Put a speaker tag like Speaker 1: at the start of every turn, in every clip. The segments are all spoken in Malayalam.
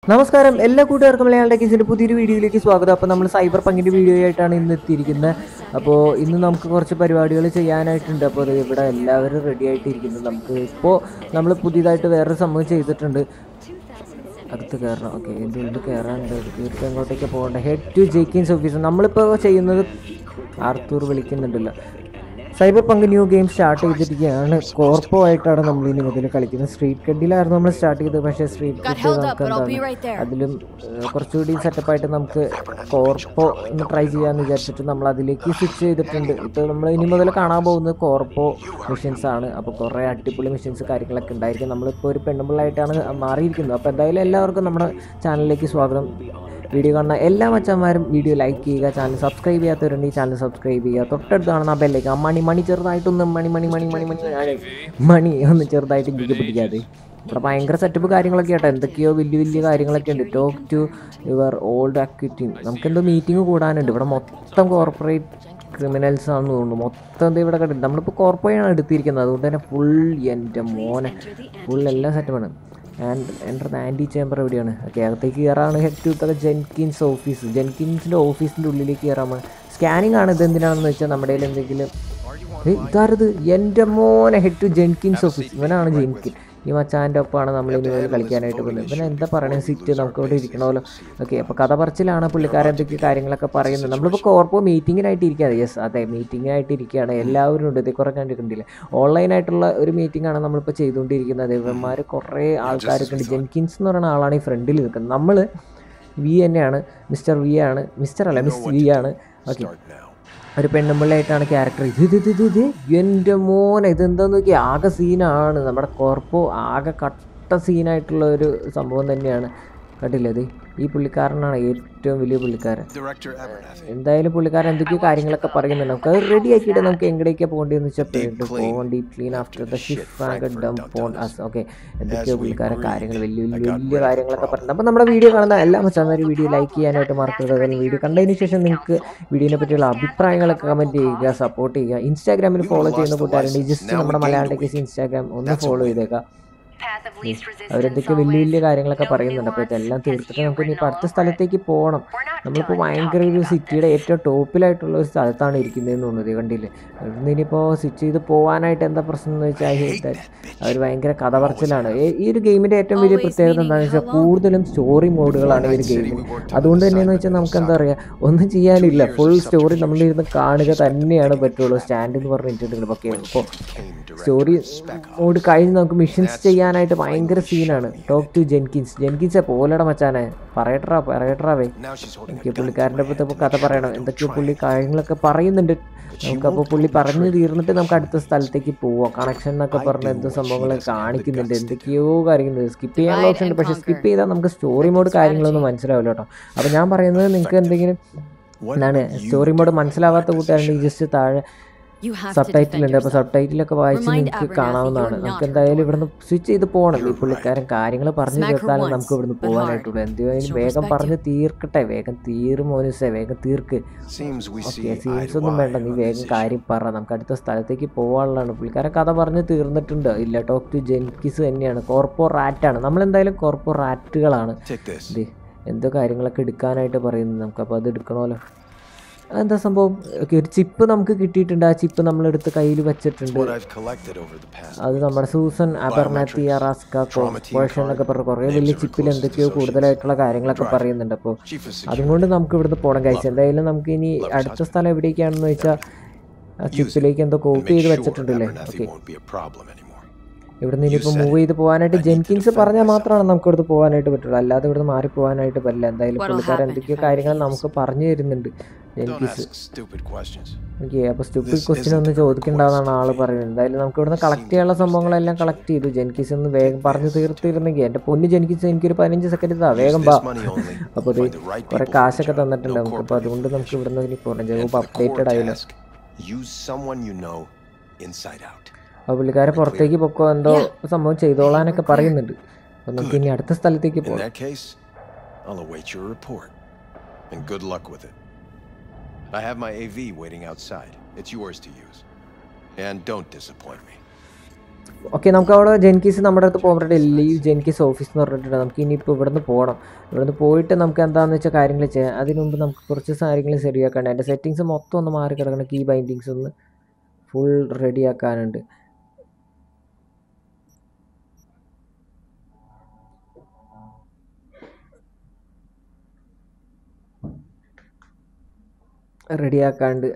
Speaker 1: നമസ്കാരം എല്ലാ കൂട്ടുകാർക്കും മലയാളം ടെക്കീസിൻ്റെ പുതിയൊരു വീഡിയോയിലേക്ക് സ്വാഗതം അപ്പോൾ നമ്മൾ സൈബർ പങ്കിൻ്റെ വീഡിയോ ആയിട്ടാണ് ഇന്ന് എത്തിയിരിക്കുന്നത് അപ്പോൾ ഇന്ന് നമുക്ക് കുറച്ച് പരിപാടികൾ ചെയ്യാനായിട്ടുണ്ട് അപ്പോൾ അത് ഇവിടെ എല്ലാവരും റെഡി ആയിട്ടിരിക്കുന്നു നമുക്ക് ഇപ്പോൾ നമ്മൾ പുതിയതായിട്ട് വേറൊരു സംഭവം ചെയ്തിട്ടുണ്ട് അകത്ത് കയറണം ഓക്കെ എൻ്റെ ഉള്ളിൽ കയറാനുണ്ട് തീർച്ചയായും അങ്ങോട്ടേക്ക് പോകണ്ട ഹെഡ് ടു ജെയ്ക്കിൻസ് ഓഫീസ് നമ്മളിപ്പോൾ ചെയ്യുന്നത് ആർത്തൂർ വിളിക്കുന്നുണ്ടല്ലോ Cyberpunk new game start ചെയ്തിരിക്കുകയാണ് കോർപ്പോ ആയിട്ടാണ് നമ്മൾ ഇനി മുതൽ കളിക്കുന്നത് സ്ട്രീറ്റ് കഡിലായിരുന്നു നമ്മൾ സ്റ്റാർട്ട് ചെയ്തത് പക്ഷേ സ്ട്രീറ്റ്
Speaker 2: Got
Speaker 1: കഡ്
Speaker 2: held up,
Speaker 1: നമുക്ക്
Speaker 2: but I'll be
Speaker 1: എന്താണ്
Speaker 2: right there.
Speaker 1: അതിലും ഏഹ്, കുറച്ചുകൂടി സെറ്റപ്പായിട്ട് നമുക്ക് കോർപ്പോ ഒന്ന് ട്രൈ ചെയ്യാമെന്ന് വിചാരിച്ചിട്ട് നമ്മൾ അതിലേക്ക് സ്വിച്ച് ചെയ്തിട്ടുണ്ട് ഇപ്പോൾ നമ്മൾ ഇനി മുതൽ കാണാൻ പോകുന്നത് കോർപ്പോ മിഷൻസ് ആണ് അപ്പോൾ കുറേ അടിപൊളി മിഷൻസ് കാര്യങ്ങളൊക്കെ ഉണ്ടായിരിക്കും നമ്മളിപ്പോൾ ഒരു പെണ്ണുമ്പിള്ളായിട്ടാണ് മാറിയിരിക്കുന്നത് അപ്പോൾ എന്തായാലും എല്ലാവർക്കും നമ്മുടെ ചാനലിലേക്ക് സ്വാഗതം വീഡിയോ കാണുന്ന എല്ലാ മച്ചന്മാരും വീഡിയോ ലൈക്ക് ചെയ്യുക ചാനൽ സബ്സ്ക്രൈബ് ചെയ്യാത്തവരുണ്ടെങ്കിൽ ചാനൽ സബ്സ്ക്രൈബ് ചെയ്യുക തൊട്ടടുത്ത് കാണുന്ന ആ ബെല്ലേക്ക് ആ മണി മണി ചെറുതായിട്ടൊന്ന് മണി മണി മണി മണി മണി മണി മണി ഒന്ന് ചെറുതായിട്ട് എനിക്ക് പിടിക്കാതെ ഇവിടെ ഭയങ്കര സെറ്റപ്പ് കാര്യങ്ങളൊക്കെ ആട്ടോ എന്തൊക്കെയോ വലിയ വലിയ കാര്യങ്ങളൊക്കെ ഉണ്ട് talk to your old activity നമുക്കെന്തോ മീറ്റിംഗ് കൂടാനുണ്ട് ഇവിടെ മൊത്തം കോർപ്പറേറ്റ് ക്രിമിനൽസ് ആണെന്ന് തോന്നുന്നു മൊത്തം ദേ ഇവിടെ കണ്ടിട്ട് നമ്മളിപ്പോൾ കോർപ്പറേറ്റാണ് എടുത്തിരിക്കുന്നത് അതുകൊണ്ട് തന്നെ ഫുൾ എൻ്റെ മോനെ ഫുൾ എല്ലാം സെറ്റപ്പാണ് ആൻഡ് എൻ്റെ ആൻറ്റി ചേംബർ എവിടെയാണ് ഓക്കെ അകത്തേക്ക് കയറാണ് ഹെഡ് ടു തല ജെൻകിൻസ് ഓഫീസ് ജെൻകിൻസിൻ്റെ ഓഫീസിൻ്റെ ഉള്ളിലേക്ക് കയറാൻ സ്കാനിങ് ആണ് ഇത് എന്തിനാണെന്ന് വെച്ചാൽ നമ്മുടെ കയ്യിൽ എന്തെങ്കിലും ഏയ് ഇതാരത് എൻ്റെ മോനെ ഹെഡ് ടു ജെൻകിൻസ് ഓഫീസ് ഇവനാണ് ജെൻകിൻ ഈ മച്ചാൻ്റെ ഒപ്പമാണ് നമ്മൾ ഇനി മുതൽ കളിക്കാനായിട്ട് പോകുന്നത് ഇവൻ എന്താ പറയണത് സിറ്റ് നമുക്ക് ഇവിടെ ഇരിക്കണമല്ലോ ഓക്കെ അപ്പോൾ കഥ പറച്ചിലാണ് പുള്ളിക്കാരൻ എന്തൊക്കെ കാര്യങ്ങളൊക്കെ പറയുന്നത് നമ്മളിപ്പോൾ കോർപ്പോ മീറ്റിങ്ങിനായിട്ട് ഇരിക്കുകയാണ് യെസ് അതെ മീറ്റിങ്ങിനായിട്ട് ഇരിക്കുകയാണ് എല്ലാവരും ഉണ്ട് ഇത് കുറേ കണ്ടിട്ടുണ്ടില്ലേ ഓൺലൈനായിട്ടുള്ള ഒരു മീറ്റിംഗ് ആണ് നമ്മളിപ്പോൾ ചെയ്തുകൊണ്ടിരിക്കുന്നത് ഇവന്മാർ കുറേ ആൾക്കാരൊക്കെ ഉണ്ട് ജെൻകിൻസ് എന്ന് പറയുന്ന ആളാണ് ഈ ഫ്രണ്ടിൽ നിൽക്കുന്നത് നമ്മൾ വി തന്നെയാണ് മിസ്റ്റർ വി ആണ് മിസ്റ്റർ അല്ല മിസ് വി ആണ് ഓക്കെ ഒരു പെണ്ണുമ്പിള്ളയായിട്ടാണ് ക്യാരക്ടർ ഇത് ഇത് ഇത് ഇത് ഇത് എൻ്റെ മോനെ ഇതെന്താന്ന് നോക്കി ആകെ സീനാണ് നമ്മുടെ കോർപ്പോ ആകെ കട്ട സീനായിട്ടുള്ള ഒരു സംഭവം തന്നെയാണ് കണ്ടില്ലേ ഇത് ഈ പുള്ളിക്കാരനാണ് ഏറ്റവും വലിയ പുള്ളിക്കാരൻ
Speaker 3: Director Abernathy.
Speaker 1: എന്തായാലും പുള്ളിക്കാരൻ എന്തൊക്കെയോ കാര്യങ്ങളൊക്കെ പറയുന്നുണ്ട് നമുക്ക് അത് റെഡി ആക്കിയിട്ട് നമുക്ക് എങ്ങടേക്കാണ് പോകേണ്ടതെന്ന് വെച്ചാൽ പോകേണ്ട deep clean after the shift ഡം പോൺ അസ് ഓക്കെ എന്തൊക്കെയോ പുള്ളിക്കാരൻ കാര്യങ്ങൾ വലിയ വലിയ വലിയ കാര്യങ്ങളൊക്കെ പറയുന്നത് അപ്പോൾ നമ്മുടെ വീഡിയോ കാണുന്ന എല്ലാ മച്ചാന്മാരും വീഡിയോ ലൈക്ക് ചെയ്യാനായിട്ട് മറക്കരുത് അതുപോലെ വീഡിയോ കണ്ടതിന് ശേഷം നിങ്ങൾക്ക് വീഡിയോനെ പറ്റിയുള്ള അഭിപ്രായങ്ങളൊക്കെ കമൻറ്റ് ചെയ്യുക സപ്പോർട്ട് ചെയ്യുക ഇൻസ്റ്റാഗ്രാമിൽ ഫോളോ ചെയ്യുന്ന കൂട്ടുകാരുണ്ട് ജസ്റ്റ് നമ്മുടെ മലയാളം ടെക്കീസ് ഇൻസ്റ്റാഗ്രാം ഒന്ന് ഫോളോ ചെയ്തേക്കാം അവരെന്തൊക്കെ വലിയ വലിയ കാര്യങ്ങളൊക്കെ പറയുന്നുണ്ട് അപ്പോൾ ഇതെല്ലാം തീർത്തിട്ട് നമുക്ക് ഇനി അടുത്ത സ്ഥലത്തേക്ക് പോകണം നമ്മളിപ്പോൾ ഭയങ്കര ഒരു സിറ്റിയുടെ ഏറ്റവും ടോപ്പിലായിട്ടുള്ള ഒരു സ്ഥലത്താണ് ഇരിക്കുന്നതെന്ന് തോന്നുന്നത് കണ്ടില്ലേ ഇവിടുന്ന് ഇനിയിപ്പോൾ സ്വിച്ച് ചെയ്ത് പോകാനായിട്ട് എന്താ പ്രശ്നം എന്ന് വെച്ചാൽ അവർ ഭയങ്കര കഥ പറച്ചിലാണ് ഈ- ഈ ഒരു ഗെയിമിൻ്റെ ഏറ്റവും വലിയ പ്രത്യേകത എന്താണെന്ന് വെച്ചാൽ കൂടുതലും സ്റ്റോറി മോഡുകളാണ് ഈ ഒരു ഗെയിമിൽ അതുകൊണ്ട് തന്നെയെന്ന് വെച്ചാൽ നമുക്ക് എന്താ പറയുക ഒന്നും ചെയ്യാനില്ല ഫുൾ സ്റ്റോറി നമ്മളിരുന്ന് കാണുക തന്നെയാണ് പറ്റുള്ളൂ സ്റ്റാൻഡ് എന്ന് പറഞ്ഞിട്ടുണ്ടെങ്കിൽ ഓക്കെ അപ്പോൾ സ്റ്റോറി മോഡ് കഴിഞ്ഞ് നമുക്ക് മിഷൻസ് ചെയ്യാനായിട്ട് ഭയങ്കര സീനാണ് ടോക്ക് ടു ജെൻകിൻസ് ജെൻകിൻസെ പോലെട മച്ചാനെ പറയട്ടറാ പറയട്ടറാവേ
Speaker 3: Now she's holding
Speaker 1: എനിക്ക് പുള്ളിക്കാരൻ്റെ അടുത്ത് ഇപ്പോൾ കഥ പറയണം എന്തൊക്കെയോ പുള്ളി കാര്യങ്ങളൊക്കെ പറയുന്നുണ്ട് നമുക്കപ്പോൾ പുള്ളി പറഞ്ഞു തീർന്നിട്ട് നമുക്ക് അടുത്ത സ്ഥലത്തേക്ക് പോവാം കണക്ഷൻ എന്നൊക്കെ പറഞ്ഞ എന്തോ സംഭവങ്ങൾ കാണിക്കുന്നുണ്ട് എന്തൊക്കെയോ കാര്യങ്ങൾ സ്കിപ്പ് ചെയ്യാനുള്ള ഓപ്ഷൻ ഉണ്ട് പക്ഷേ സ്കിപ്പ് ചെയ്താൽ നമുക്ക് സ്റ്റോറി മോഡ് കാര്യങ്ങളൊന്നും മനസ്സിലാവില്ല കേട്ടോ അപ്പോൾ ഞാൻ പറയുന്നത് നിങ്ങൾക്ക് എന്തെങ്കിലും എന്താണ് സ്റ്റോറി മോഡ് മനസ്സിലാവാത്ത കൂട്ടുകാരുണ്ടെങ്കിൽ ജസ്റ്റ് താഴെ
Speaker 2: You have
Speaker 1: sub
Speaker 2: to
Speaker 1: title
Speaker 2: defend
Speaker 1: ഉണ്ട് അപ്പോൾ സബ്
Speaker 2: yourself.
Speaker 1: ടൈറ്റിലൊക്കെ വായിച്ച്
Speaker 2: Remind
Speaker 1: നിങ്ങൾക്ക്
Speaker 2: Abernathy
Speaker 1: കാണാവുന്നതാണ്
Speaker 2: you're
Speaker 1: നമുക്ക്
Speaker 2: not
Speaker 1: എന്തായാലും ഇവിടുന്ന് സ്വിച്ച് ചെയ്ത് പോകണം ഈ പുള്ളിക്കാരൻ കാര്യങ്ങൾ പറഞ്ഞു
Speaker 2: Smack her
Speaker 1: തീർത്താലും
Speaker 2: once,
Speaker 1: നമുക്ക് ഇവിടുന്ന്
Speaker 2: but
Speaker 1: പോകാനായിട്ടുള്ളൂ എന്തായാലും
Speaker 2: She'll
Speaker 1: വേഗം
Speaker 2: respect
Speaker 1: പറഞ്ഞ് തീർക്കട്ടെ വേഗം തീർ മോനുസേ വേഗം തീർക്ക്
Speaker 3: Seems we see
Speaker 1: okay
Speaker 3: eye
Speaker 1: seems
Speaker 3: to
Speaker 1: ഒന്നും
Speaker 3: eye
Speaker 1: വേണ്ട നീ
Speaker 3: on
Speaker 1: വേഗം
Speaker 3: this issue.
Speaker 1: കാര്യം പറ നമുക്ക് അടുത്ത സ്ഥലത്തേക്ക് പോകാനുള്ളതാണ് പുള്ളിക്കാരൻ കഥ പറഞ്ഞ് തീർന്നിട്ടുണ്ട് ഇല്ല ടോക്ക് ടു ജെൻകിസ് തന്നെയാണ് കോർപ്പോ റാറ്റാണ് നമ്മളെന്തായാലും കോർപ്പോ റാറ്റുകളാണ്
Speaker 3: Take this.
Speaker 1: ഇത് എന്തോ കാര്യങ്ങളൊക്കെ എടുക്കാനായിട്ട് പറയുന്നത് നമുക്കപ്പോൾ അത് എടുക്കണമല്ലോ എന്താ സംഭവം ഓക്കെ ഒരു ചിപ്പ് നമുക്ക് കിട്ടിയിട്ടുണ്ട് ആ ചിപ്പ് നമ്മളെടുത്ത് കയ്യിൽ വെച്ചിട്ടുണ്ട്
Speaker 3: What I've collected over the past.
Speaker 1: അത് നമ്മുടെ സൂസൻ അബർനാത്തി അറാസ്ക കോർപ്പറേഷൻ എന്നൊക്കെ പറഞ്ഞ കുറേ വലിയ ചിപ്പിൽ എന്തൊക്കെയോ കൂടുതലായിട്ടുള്ള കാര്യങ്ങളൊക്കെ പറയുന്നുണ്ട് അപ്പോൾ
Speaker 3: Chief of
Speaker 1: അതുകൊണ്ട് നമുക്ക് ഇവിടുന്ന് പോകണം കഴിച്ചു എന്തായാലും നമുക്ക് ഇനി അടുത്ത സ്ഥലം എവിടേക്കാണെന്ന് വെച്ചാൽ ആ ചിപ്പിലേക്ക് എന്തോ കോപ്പി ചെയ്ത് വെച്ചിട്ടുണ്ടല്ലേ
Speaker 3: Abernathy
Speaker 1: okay
Speaker 3: won't be a problem anymore.
Speaker 1: ഇവിടുന്ന് ഇനിയിപ്പോൾ മൂവ് ചെയ്ത് പോകാനായിട്ട് ജെൻകിൻസ് പറഞ്ഞാൽ മാത്രമാണ് നമുക്ക് ഇവിടുന്ന് പോകാനായിട്ട് പറ്റുള്ളൂ അല്ലാതെ ഇവിടുന്ന് മാറി പോകാനായിട്ട് പറ്റില്ല എന്തായാലും
Speaker 2: What'll
Speaker 1: പുള്ളിക്കാരൻ
Speaker 2: happen
Speaker 1: എന്തൊക്കെയോ
Speaker 2: if I
Speaker 1: കാര്യങ്ങൾ
Speaker 2: refuse?
Speaker 1: നമുക്ക് പറഞ്ഞു തരുന്നുണ്ട്
Speaker 3: Don't
Speaker 1: Jenkins
Speaker 3: ask stupid questions.
Speaker 1: Okay അപ്പോൾ സ്റ്റുപ്പിഡ്
Speaker 3: This
Speaker 1: ക്വസ്റ്റ്യൻ
Speaker 3: isn't
Speaker 1: ഒന്നും
Speaker 3: a
Speaker 1: ചോദിക്കേണ്ടതെന്നാണ് ആൾ പറയുന്നത് എന്തായാലും നമുക്ക് ഇവിടുന്ന് കളക്ട് ചെയ്യാനുള്ള സംഭവങ്ങളെല്ലാം കളക്ട് ചെയ്തു ജെൻകിസ് ഒന്ന് വേഗം പറഞ്ഞു തീർത്തിരുന്നെങ്കിൽ എൻ്റെ പൊന്ന് ജെൻകിസ് എനിക്കൊരു പതിനഞ്ച് സെക്കൻഡ് താ വേഗം ബാ
Speaker 3: This money only.
Speaker 1: അപ്പോൾ
Speaker 3: Find the right
Speaker 1: കുറേ
Speaker 3: people for the
Speaker 1: കാശൊക്കെ
Speaker 3: job.
Speaker 1: തന്നിട്ടുണ്ട്
Speaker 3: No
Speaker 1: നമുക്ക് അപ്പോൾ
Speaker 3: corporate
Speaker 1: അതുകൊണ്ട് നമുക്ക് ഇവിടുന്ന് ഇനി പോകണം
Speaker 3: And
Speaker 1: job
Speaker 3: for the core
Speaker 1: updated ആയില്ല
Speaker 3: task, use someone you know inside out.
Speaker 1: അപ്പോൾ പുള്ളിക്കാരെ പുറത്തേക്ക് പൊക്കോ എന്തോ സംഭവം ചെയ്തോളാനൊക്കെ പറയുന്നുണ്ട് അപ്പോൾ നമുക്ക് ഇനി അടുത്ത സ്ഥലത്തേക്ക്
Speaker 3: In
Speaker 1: പോകാം
Speaker 3: that case, I'll await your report. And good luck with it. I have my AV waiting outside. It's yours to use. And don't disappoint me.
Speaker 1: Okay നമുക്ക് അവിടെ ജെൻകീസ് നമ്മുടെ അടുത്ത് പോകുമ്പോഴേ ലീവ് ജെൻകീസ് ഓഫീസ് എന്ന് പറഞ്ഞിട്ടുണ്ട് നമുക്ക് ഇനിയിപ്പോൾ ഇവിടുന്ന് പോകണം ഇവിടുന്ന് പോയിട്ട് നമുക്ക് എന്താണെന്ന് വെച്ചാൽ കാര്യങ്ങൾ ചെയ്യാം അതിന് മുമ്പ് നമുക്ക് കുറച്ച് കാര്യങ്ങൾ ശരിയാക്കാണ്ട് എൻ്റെ സെറ്റിങ്സ് മൊത്തം ഒന്ന് മാറി കിടക്കണം കീ ബൈൻഡിങ്സ് ഒന്ന് ഫുൾ റെഡിയാക്കാനുണ്ട് റെഡിയാക്കാണ്ട്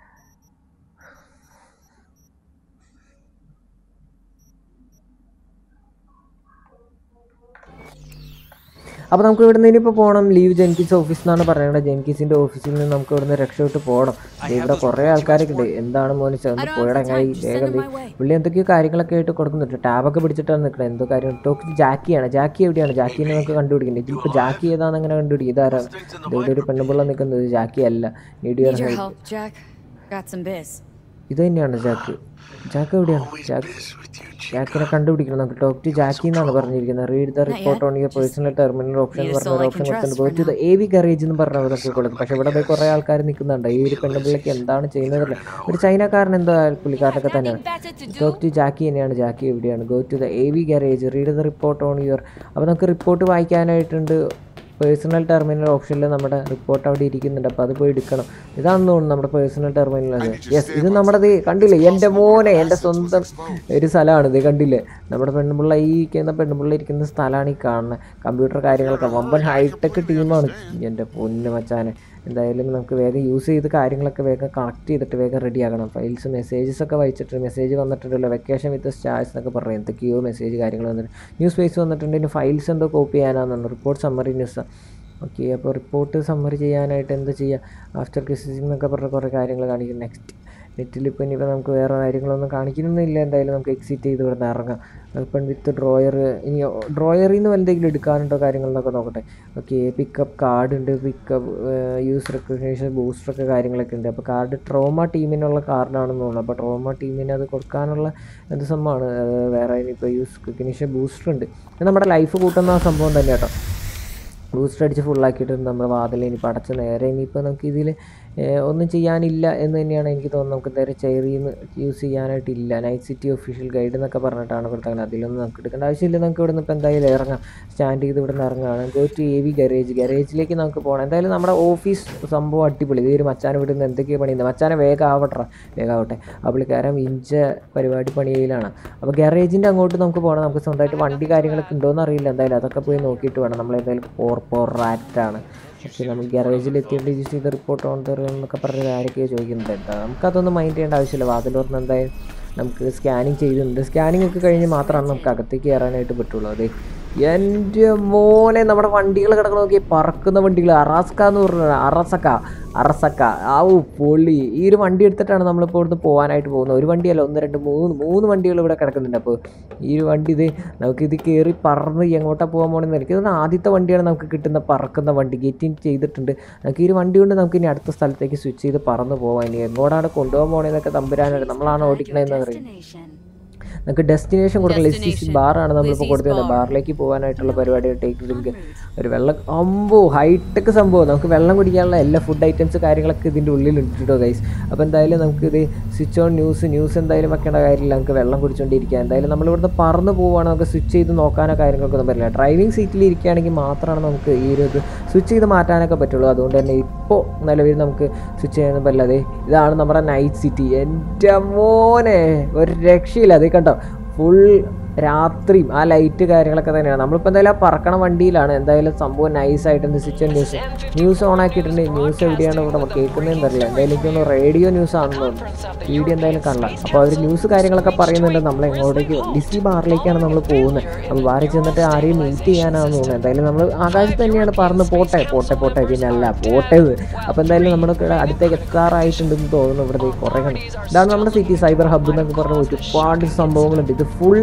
Speaker 1: അപ്പോൾ നമുക്ക് ഇവിടുന്ന് ഇനിയിപ്പോൾ പോകണം ലീവ് ജെൻകിസ് ഓഫീസ് എന്നാണ് പറയുന്നത് ജെൻകിസിൻ്റെ ഓഫീസിൽ നിന്ന് നമുക്ക് ഇവിടുന്ന് രക്ഷപ്പെട്ട് പോകണം ഇവിടെ കുറേ ആൾക്കാരൊക്കെ ഉണ്ട് എന്താണ് മോനെ ചെന്ന് പോയടങ്ങായി വേഗം ദേ. പുള്ളി എന്തൊക്കെയോ കാര്യങ്ങളൊക്കെ ആയിട്ട് കൊടുക്കുന്നുണ്ട് ടാബൊക്കെ പിടിച്ചിട്ടാണ് നിൽക്കുന്നത് എന്തോ കാര്യം ടോക്ക് ജാക്കിയാണ് ജാക്കി എവിടെയാണ് ജാക്കിനെ നമുക്ക് കണ്ടുപിടിക്കുന്നത് ഇതിലിപ്പോൾ ജാക്കി ഏതാണെന്ന് എങ്ങനെ കണ്ടുപിടിക്കും ഇതാരാണ് ഇവിടെ ഒരു പെണ്ണുപിള്ള നിൽക്കുന്നത് ജാക്കി അല്ല need your
Speaker 2: Need your
Speaker 1: help
Speaker 2: help, Jack? Got some biz.
Speaker 1: ഇത് തന്നെയാണ് ജാക്ക് ജാക്ക് എവിടെയാണ് ജാക്ക് ജാക്കിനെ കണ്ടുപിടിക്കണം നമുക്ക് ടോക്ക് ടു ജാക്കി എന്നാണ് പറഞ്ഞിരിക്കുന്നത് read the report on your personal terminal option എന്ന് പറഞ്ഞ ഒരു ഓപ്ഷൻ കൊടുത്തിട്ടുണ്ട് go to the A V garage എന്ന് പറഞ്ഞ നമുക്ക് കൊടുക്കും പക്ഷേ ഇവിടെ പോയി കുറേ ആൾക്കാർ നിൽക്കുന്നുണ്ട് ഈ ഒരു പെണ്ണുപിള്ളയ്ക്ക് എന്താണ് ചെയ്യുന്നതല്ല ഒരു ചൈനക്കാരൻ എന്തോ പുള്ളിക്കാരനൊക്കെ തന്നെയാണ് ടോക്ക് ടു ജാക്കി തന്നെയാണ് ജാക്കി എവിടെയാണ് go to the A V garage read the report on your അപ്പോൾ നമുക്ക് റിപ്പോർട്ട് വായിക്കാനായിട്ടുണ്ട് പേഴ്സണൽ ടെർമിനൽ ഓപ്ഷനിൽ നമ്മുടെ റിപ്പോർട്ട് അവിടെ ഇരിക്കുന്നുണ്ട് അപ്പോൾ അത് പോയി എടുക്കണം ഇതാണെന്ന് തോന്നുന്നു നമ്മുടെ പേഴ്സണൽ ടെർമിനൽ യെസ് ഇത് നമ്മുടെ ഇത് കണ്ടില്ലേ എൻ്റെ മോനെ എൻ്റെ സ്വന്തം ഒരു സ്ഥലമാണ് ഇത് കണ്ടില്ലേ നമ്മുടെ പെണ്ണുപിള്ള ഈ ഇരിക്കുന്ന പെണ്ണുപിള്ള ഇരിക്കുന്ന സ്ഥലമാണ് ഈ കാണുന്നത് കമ്പ്യൂട്ടർ കാര്യങ്ങളൊക്കെ വമ്പൻ ഹൈടെക് ടീമാണ് എൻ്റെ പൊന്ന് മച്ചാനെ എന്തായാലും നമുക്ക് വേഗം യൂസ് ചെയ്ത് കാര്യങ്ങളൊക്കെ വേഗം കണക്ട് ചെയ്തിട്ട് വേഗം റെഡി ആക്കണം ഫയൽസ് മെസ്സേജസ് ഒക്കെ വായിച്ചിട്ട് മെസ്സേജ് വന്നിട്ടുണ്ടല്ലോ വെക്കേഷൻ വിത്ത് സ്റ്റാർസ് എന്നൊക്കെ പറയും എന്തൊക്കെയോ മെസ്സേജ് കാര്യങ്ങൾ വന്നിട്ട് ന്യൂസ് പേസ് വന്നിട്ടുണ്ട് ഇനി ഫയൽസ് എന്തോ കോപ്പി ചെയ്യാനാണെന്ന് റിപ്പോർട്ട് സമ്മറി ന്യൂസ് ഓക്കെ അപ്പോൾ റിപ്പോർട്ട് സമ്മറി ചെയ്യാനായിട്ട് എന്താ ചെയ്യുക ആഫ്റ്റർ ക്രിസിസിംഗ് എന്നൊക്കെ പറഞ്ഞ കുറേ കാര്യങ്ങൾ കാണിക്കും നെക്സ്റ്റ് നെറ്റിൽ ഇപ്പോൾ ഇനിയിപ്പോൾ നമുക്ക് വേറെ കാര്യങ്ങളൊന്നും കാണിക്കുന്നൊന്നുമില്ല എന്തായാലും നമുക്ക് എക്സിറ്റ് ചെയ്ത് ഇവിടെ നിന്ന് ഇറങ്ങാം ഇപ്പം വിത്ത് ഡ്രോയർ ഇനി ഡ്രോയറിൽ നിന്ന് എന്തെങ്കിലും എടുക്കാനുണ്ടോ കാര്യങ്ങളെന്നൊക്കെ നോക്കട്ടെ ഓക്കെ പിക്കപ്പ് കാർഡ് ഉണ്ട് പിക്കപ്പ് യൂസ് റെക്കഗ്നേഷൻ ബൂസ്റ്ററൊക്കെ കാര്യങ്ങളൊക്കെ ഉണ്ട് അപ്പോൾ കാർഡ് ട്രോമ ടീമിനുള്ള കാർഡാണെന്ന് തോന്നുന്നു അപ്പോൾ ട്രോമ ടീമിന് അത് കൊടുക്കാനുള്ള എന്ത് സംഭവമാണ് അത് വേറെ ഇനിയിപ്പോൾ യൂസ് റെക്കഗ്നേഷൻ ബൂസ്റ്റർ ഉണ്ട് ഇത് നമ്മുടെ ലൈഫ് കൂട്ടുന്ന ആ സംഭവം തന്നെ കേട്ടോ ബൂസ്റ്റർ അടിച്ച് ഫുള്ളാക്കിയിട്ട് നമ്മുടെ വാതിൽ ഇനിയിപ്പോൾ അടച്ച് നേരെ ഇനിയിപ്പോൾ നമുക്ക് ഇതിൽ ഒന്നും ചെയ്യാനില്ല എന്ന് തന്നെയാണ് എനിക്ക് തോന്നുന്നത് നമുക്ക് നേരെ ചെയറിൽ നിന്ന് യൂസ് ചെയ്യാനായിട്ടില്ല നൈറ്റ് സിറ്റി ഒഫീഷ്യൽ ഗൈഡ് എന്നൊക്കെ പറഞ്ഞിട്ടാണ് കൊടുത്തത് അതിലൊന്നും നമുക്ക് എടുക്കേണ്ട ആവശ്യമില്ല നമുക്ക് ഇവിടെ നിന്ന് ഇപ്പോൾ എന്തായാലും ഇറങ്ങാം സ്റ്റാൻഡ് ചെയ്ത് ഇവിടെ നിന്ന് ഇറങ്ങുകയാണ് go to A V garage ഗരേജിലേക്ക് നമുക്ക് പോകണം എന്തായാലും നമ്മുടെ ഓഫീസ് സംഭവം അടിപൊളി ഇത് ഒരു മച്ചാനെ വിടുന്ന എന്തൊക്കെയാണ് പണിയുന്നത് മച്ചാനെ വേഗം ആവട്ടെ വേഗം ആവട്ടെ ആ പുള്ളിക്കാരൻ ഇഞ്ച പരിപാടി പണിയിലാണ് അപ്പോൾ ഗാരേജിൻ്റെ അങ്ങോട്ട് നമുക്ക് പോകണം നമുക്ക് സ്വന്തമായിട്ട് വണ്ടി കാര്യങ്ങളൊക്കെ ഉണ്ടോയെന്ന് അറിയില്ല എന്തായാലും അതൊക്കെ പോയി നോക്കിയിട്ട് വേണം നമ്മൾ എന്തായാലും പോർ പോർ റാറ്റാണ് പക്ഷേ നമ്മൾ ഗാരേജിൽ എത്തിയിട്ട് യൂസ് ചെയ്ത റിപ്പോർട്ട് ഓൺ തരും എന്നൊക്കെ പറഞ്ഞത് ആരൊക്കെയോ ചോദിക്കുന്നുണ്ട് എന്താ നമുക്കതൊന്നും മൈൻഡ് ചെയ്യേണ്ട ആവശ്യമില്ല വാതിൽ തുറന്ന് എന്തായാലും നമുക്ക് സ്കാനിങ് ചെയ്തിട്ടുണ്ട് സ്കാനിങ് ഒക്കെ കഴിഞ്ഞ് മാത്രമാണ് നമുക്ക് അകത്തേക്ക് കയറാനായിട്ട് പറ്റുള്ളൂ അതെ എൻ്റെ മോനെ നമ്മുടെ വണ്ടികൾ കിടക്കുന്ന നോക്കി പറക്കുന്ന വണ്ടികൾ അറാസ്ക എന്ന് പറഞ്ഞ അറസക്ക അറസക്ക ആ ഓ പൊള്ളി ഈ ഒരു വണ്ടി എടുത്തിട്ടാണ് നമ്മളിപ്പോൾ ഇവിടുന്ന് പോകാനായിട്ട് പോകുന്നത് ഒരു വണ്ടിയല്ല ഒന്ന് രണ്ട് മൂന്ന് മൂന്ന് വണ്ടികൾ ഇവിടെ കിടക്കുന്നുണ്ട് അപ്പോൾ ഈ ഒരു വണ്ടി ഇത് നമുക്കിത് കയറി പറന്ന് എങ്ങോട്ടാണ് പോകാൻ പോകണമെന്ന് എനിക്ക് തോന്നുന്നു ആദ്യത്തെ വണ്ടിയാണ് നമുക്ക് കിട്ടുന്ന പറക്കുന്ന വണ്ടി ഗെറ്റ് ഇൻ ചെയ്തിട്ടുണ്ട് നമുക്ക് ഈ ഒരു വണ്ടി കൊണ്ട് നമുക്ക് ഇനി അടുത്ത സ്ഥലത്തേക്ക് സ്വിച്ച് ചെയ്ത് പറന്ന് പോകാം ഇനി എങ്ങോട്ടാണ് കൊണ്ടുപോകാൻ പോകണമെന്നൊക്കെ തമ്പുരാനാണ് നമ്മളാണ് ഓടിക്കണതെന്ന് അറിയും നമുക്ക് ഡെസ്റ്റിനേഷൻ കൊടുക്കണം എസ് സി ബാറാണ് നമ്മളിപ്പോൾ കൊടുത്തിരുന്നത് ബാറിലേക്ക് പോകാനായിട്ടുള്ള പരിപാടി ടേക്ക് ഡ്രിങ്ക് ഒരു വെള്ളം അമ്പോ ഹൈടെക് സംഭവം നമുക്ക് വെള്ളം കുടിക്കാനുള്ള എല്ലാ ഫുഡ് ഐറ്റംസ് കാര്യങ്ങളൊക്കെ ഇതിൻ്റെ ഉള്ളിൽ ഇട്ടിട്ടോ ഗൈസ് അപ്പോൾ എന്തായാലും നമുക്ക് ഇത് സ്വിച്ച് ഓൺ ന്യൂസ് ന്യൂസ് എന്തായാലും വെക്കേണ്ട കാര്യമില്ല നമുക്ക് വെള്ളം കുടിച്ചുകൊണ്ടിരിക്കുക എന്തായാലും നമ്മൾ ഇവിടുന്ന് പറന്ന് പോവുകയാണ് നമുക്ക് സ്വിച്ച് ചെയ്ത് നോക്കാനോ കാര്യങ്ങൾക്കൊന്നും പറ്റില്ല ഡ്രൈവിംഗ് സീറ്റിൽ ഇരിക്കുകയാണെങ്കിൽ മാത്രമാണ് നമുക്ക് ഈ ഒരു ഇത് സ്വിച്ച് ചെയ്ത് മാറ്റാനൊക്കെ പറ്റുള്ളൂ അതുകൊണ്ട് തന്നെ ഇപ്പോൾ നിലവിൽ നമുക്ക് സ്വിച്ച് ചെയ്യാനൊന്നും പറ്റില്ല അതെ ഇതാണ് നമ്മുടെ നൈറ്റ് സിറ്റി എൻ്റെ മോനെ ഒരു രക്ഷയില്ല അതേ കണ്ടോ ഫുൾ രാത്രിയും ആ ലൈറ്റ് കാര്യങ്ങളൊക്കെ തന്നെയാണ് നമ്മളിപ്പോൾ എന്തായാലും ആ പറക്കണ വണ്ടിയിലാണ് എന്തായാലും സംഭവം നൈസായിട്ട് എന്ത് സ്വിച്ച് ന്യൂസ് ന്യൂസ് ഓൺ ആക്കിയിട്ടുണ്ട് ന്യൂസ് എവിടെയാണ് ഇവിടെ കേൾക്കുന്നതെന്ന് അറിയില്ല എന്തായാലും എനിക്ക് തോന്നുന്നു റേഡിയോ ന്യൂസ് ആണെന്ന് തോന്നുന്നു വീഡിയോ എന്തായാലും കാണില്ല അപ്പോൾ അവർ ന്യൂസ് കാര്യങ്ങളൊക്കെ പറയുന്നുണ്ട് നമ്മൾ എങ്ങോട്ടേക്ക് ലിസി ബാറിലേക്കാണ് നമ്മൾ പോകുന്നത് അപ്പോൾ ബാറിൽ ചെന്നിട്ട് ആരെയും മീറ്റ് ചെയ്യാനാണെന്ന് തോന്നുന്നത് എന്തായാലും നമ്മൾ ആകാശത്ത് തന്നെയാണ് പറന്ന് പോട്ടെ പോട്ടെ പോട്ടെ പിന്നെ അല്ല പോട്ടെ ഇത് അപ്പോൾ എന്തായാലും നമ്മുടെ ഇവിടെ അടുത്തേക്ക് എത്താറായിട്ടുണ്ടെന്ന് തോന്നുന്നു ഇവിടെ കുറേ കണ്ടു ഇതാണ് നമ്മുടെ സിറ്റി സൈബർ ഹബ്ബ് എന്നൊക്കെ പറഞ്ഞ ഒരുപാട് സംഭവങ്ങളുണ്ട് ഇത് ഫുൾ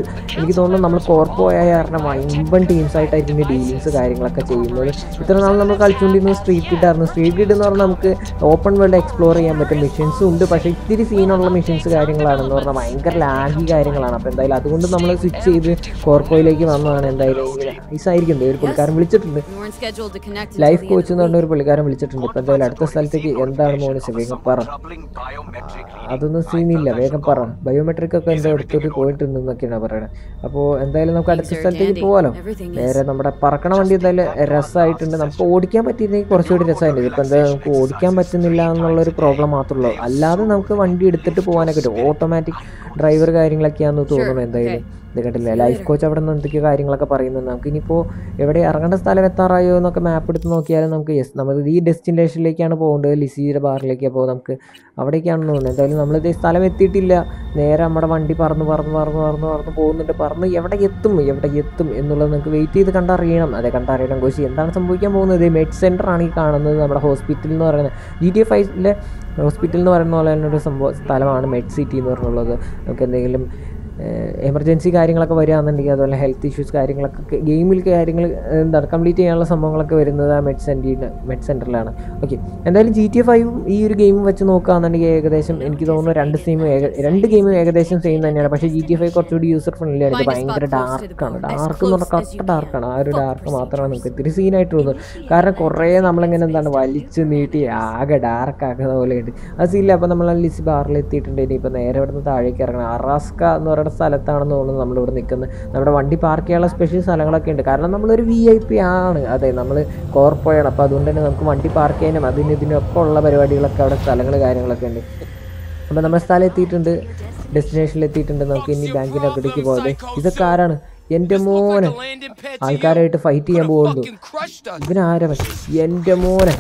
Speaker 1: എനിക്ക് തോന്നുന്നു നമ്മൾ കോർപ്പോ ആയ കാരണം വമ്പൻ ടീംസ് ആയിട്ടായിരിക്കും ഡീലിങ്സ് കാര്യങ്ങളൊക്കെ ചെയ്യുന്നത് ഇത്ര നാൾ നമ്മൾ കളിച്ചുകൊണ്ടിരുന്നത് സ്ട്രീറ്റ് കിട്ടായിരുന്നു സ്ട്രീറ്റ് കിട്ട് എന്ന് പറഞ്ഞാൽ നമുക്ക് ഓപ്പൺ വേൾഡ് എക്സ്പ്ലോർ ചെയ്യാൻ പറ്റും മിഷൻസും ഉണ്ട് പക്ഷേ ഇത്തിരി സീനുള്ള മിഷൻസ് കാര്യങ്ങളാണെന്ന് പറഞ്ഞാൽ ഭയങ്കര ലാഗി കാര്യങ്ങളാണ് അപ്പോൾ എന്തായാലും അതുകൊണ്ട് നമ്മൾ സ്വിച്ച് ചെയ്ത് കോർപ്പോയിലേക്ക് വന്നതാണ് എന്തായാലും ഇങ്ങനെ നൈസായിരിക്കും ഒരു പുള്ളിക്കാരൻ വിളിച്ചിട്ടുണ്ട്
Speaker 2: You weren't scheduled to connect until
Speaker 1: life
Speaker 2: the
Speaker 1: coach
Speaker 2: end
Speaker 1: എന്ന്
Speaker 2: of
Speaker 1: പറഞ്ഞ ഒരു പുള്ളിക്കാരൻ വിളിച്ചിട്ടുണ്ട് ഇപ്പം എന്തായാലും അടുത്ത സ്ഥലത്തേക്ക് എന്താണ് മോനിസ് വേഗം പറ അതൊന്നും സീനില്ല വേഗം പറ ബയോമെട്രിക് ഒക്കെ എൻ്റെ അടുത്തോട്ട് പോയിട്ടുണ്ട് എന്നൊക്കെയാണ് പറയുന്നത് അപ്പോൾ എന്തായാലും നമുക്ക് അടുത്ത സ്ഥലത്തേക്ക് പോകാലോ നേരെ നമ്മുടെ പറക്കണ വണ്ടി എന്തായാലും രസമായിട്ടുണ്ട് നമുക്ക് ഓടിക്കാൻ പറ്റിയിരുന്നെങ്കിൽ കുറച്ചുകൂടി രസമായിട്ട് ഇപ്പം എന്താ നമുക്ക് ഓടിക്കാൻ പറ്റുന്നില്ല എന്നുള്ളൊരു പ്രോബ്ലം മാത്രമേ ഉള്ളൂ അല്ലാതെ നമുക്ക് വണ്ടി എടുത്തിട്ട് പോകാനൊക്കെ പറ്റും ഓട്ടോമാറ്റിക് ഡ്രൈവർ കാര്യങ്ങളൊക്കെയാണെന്ന് തോന്നുന്നു എന്തായാലും ഇത് കണ്ടില്ല ലൈഫ് കോച്ച് അവിടെ നിന്ന് എന്തൊക്കെയോ കാര്യങ്ങളൊക്കെ പറയുന്നുണ്ട് നമുക്ക് ഇനിയിപ്പോൾ എവിടെ ഇറങ്ങേണ്ട സ്ഥലം എത്താറായോ എന്നൊക്കെ മാപ്പ് എടുത്ത് നോക്കിയാലും നമുക്ക് യെസ് നമ്മൾ ഈ ഡെസ്റ്റിനേഷനിലേക്കാണ് പോകേണ്ടത് ലിസിയുടെ ബാറിലേക്ക് അപ്പോൾ നമുക്ക് അവിടേക്കാണെന്ന് തോന്നുന്നത് എന്തായാലും നമ്മളിത് ഈ സ്ഥലം എത്തിയിട്ടില്ല നേരെ നമ്മുടെ വണ്ടി പറന്ന് പറന്ന് പറന്ന് പറന്ന് പറന്ന് പോകുന്നുണ്ട് പറന്ന് എവിടെ എത്തും എവിടെ എത്തും എന്നുള്ളത് നമുക്ക് വെയിറ്റ് ചെയ്ത് കണ്ടറിയണം അതെ കണ്ടറിയണം കോശി എന്താണ് സംഭവിക്കാൻ പോകുന്നത് മെഡ് സെൻ്റർ ആണ് ഈ കാണുന്നത് നമ്മുടെ ഹോസ്പിറ്റൽ എന്ന് പറയുന്നത് ജി ടി എഫ് ഐസിലെ ഹോസ്പിറ്റൽ എന്ന് പറയുന്ന പോലെ തന്നെ ഒരു സംഭവം സ്ഥലമാണ് മെഡ് സിറ്റി എന്ന് പറഞ്ഞുള്ളത് നമുക്ക് എന്തെങ്കിലും എമർജൻസി കാര്യങ്ങളൊക്കെ വരികയാണെന്നുണ്ടെങ്കിൽ അതുപോലെ ഹെൽത്ത് ഇഷ്യൂസ് കാര്യങ്ങളൊക്കെ ഗെയിമിൽ കാര്യങ്ങൾ എന്താണ് കംപ്ലീറ്റ് ചെയ്യാനുള്ള സംഭവങ്ങളൊക്കെ വരുന്നത് ആ മെഡ് സെൻറ്ററിൽ മെഡ് സെൻറ്ററിലാണ് ഓക്കെ എന്തായാലും ജി ടി എഫ് ഐയും ഈ ഒരു ഗെയിം വെച്ച് നോക്കുകയാണെന്നുണ്ടെങ്കിൽ ഏകദേശം എനിക്ക് തോന്നുന്നു രണ്ട് സെയിമും രണ്ട് ഗെയിമും ഏകദേശം സെയിം തന്നെയാണ് പക്ഷേ ജി ടി എഫ് ഐ കുറച്ചുകൂടി യൂസർ ഫ്രണ്ട്ലി ആണ് ഇത് ഭയങ്കര ഡാർക്കാണ് ഡാർക്ക് എന്ന് പറഞ്ഞാൽ കട്ട ഡാർക്കാണ് ആ ഒരു ഡാർക്ക് മാത്രമാണ് നമുക്ക് ഇത്തിരി സീനായിട്ട് തോന്നുന്നത് കാരണം കുറേ നമ്മളിങ്ങനെ എന്താണ് വലിച്ച് നീട്ടി ആകെ ഡാർക്ക് ആക്കുന്ന പോലെ ഉണ്ട് അത് സീനില്ല അപ്പോൾ നമ്മൾ ലിസി ബാറിൽ എത്തിയിട്ടുണ്ട് ഇനിയിപ്പോൾ നേരെ ഇവിടെ നിന്ന് താഴേക്ക് ഇറങ്ങണം അറാസ്ക എന്ന് പറയുന്ന സ്ഥലത്താണെന്ന് തോന്നുന്നു നമ്മളിവിടെ നിൽക്കുന്നത് നമ്മുടെ വണ്ടി പാർക്ക് ചെയ്യാനുള്ള സ്പെഷ്യൽ സ്ഥലങ്ങളൊക്കെ ഉണ്ട് കാരണം നമ്മളൊരു വി ഐ പി ആണ് അതെ നമ്മൾ കോർപ്പോയാണ് അപ്പോൾ അതുകൊണ്ട് തന്നെ നമുക്ക് വണ്ടി പാർക്ക് ചെയ്യാനും അതിന് ഇതിനൊക്കെ ഉള്ള പരിപാടികളൊക്കെ അവിടെ സ്ഥലങ്ങൾ കാര്യങ്ങളൊക്കെ ഉണ്ട് അപ്പോൾ നമ്മൾ സ്ഥലം എത്തിയിട്ടുണ്ട് ഡെസ്റ്റിനേഷനിൽ എത്തിയിട്ടുണ്ട് നമുക്ക് ഇനി ബാങ്കിൻ്റെ അകത്തേക്ക് പോകാതെ ഇതൊക്കെ ആരാണ് എൻ്റെ മോനെ ആൾക്കാരായിട്ട് ഫൈറ്റ് ചെയ്യാൻ പോകുന്നു ഇവനാരാ എൻ്റെ മോനെ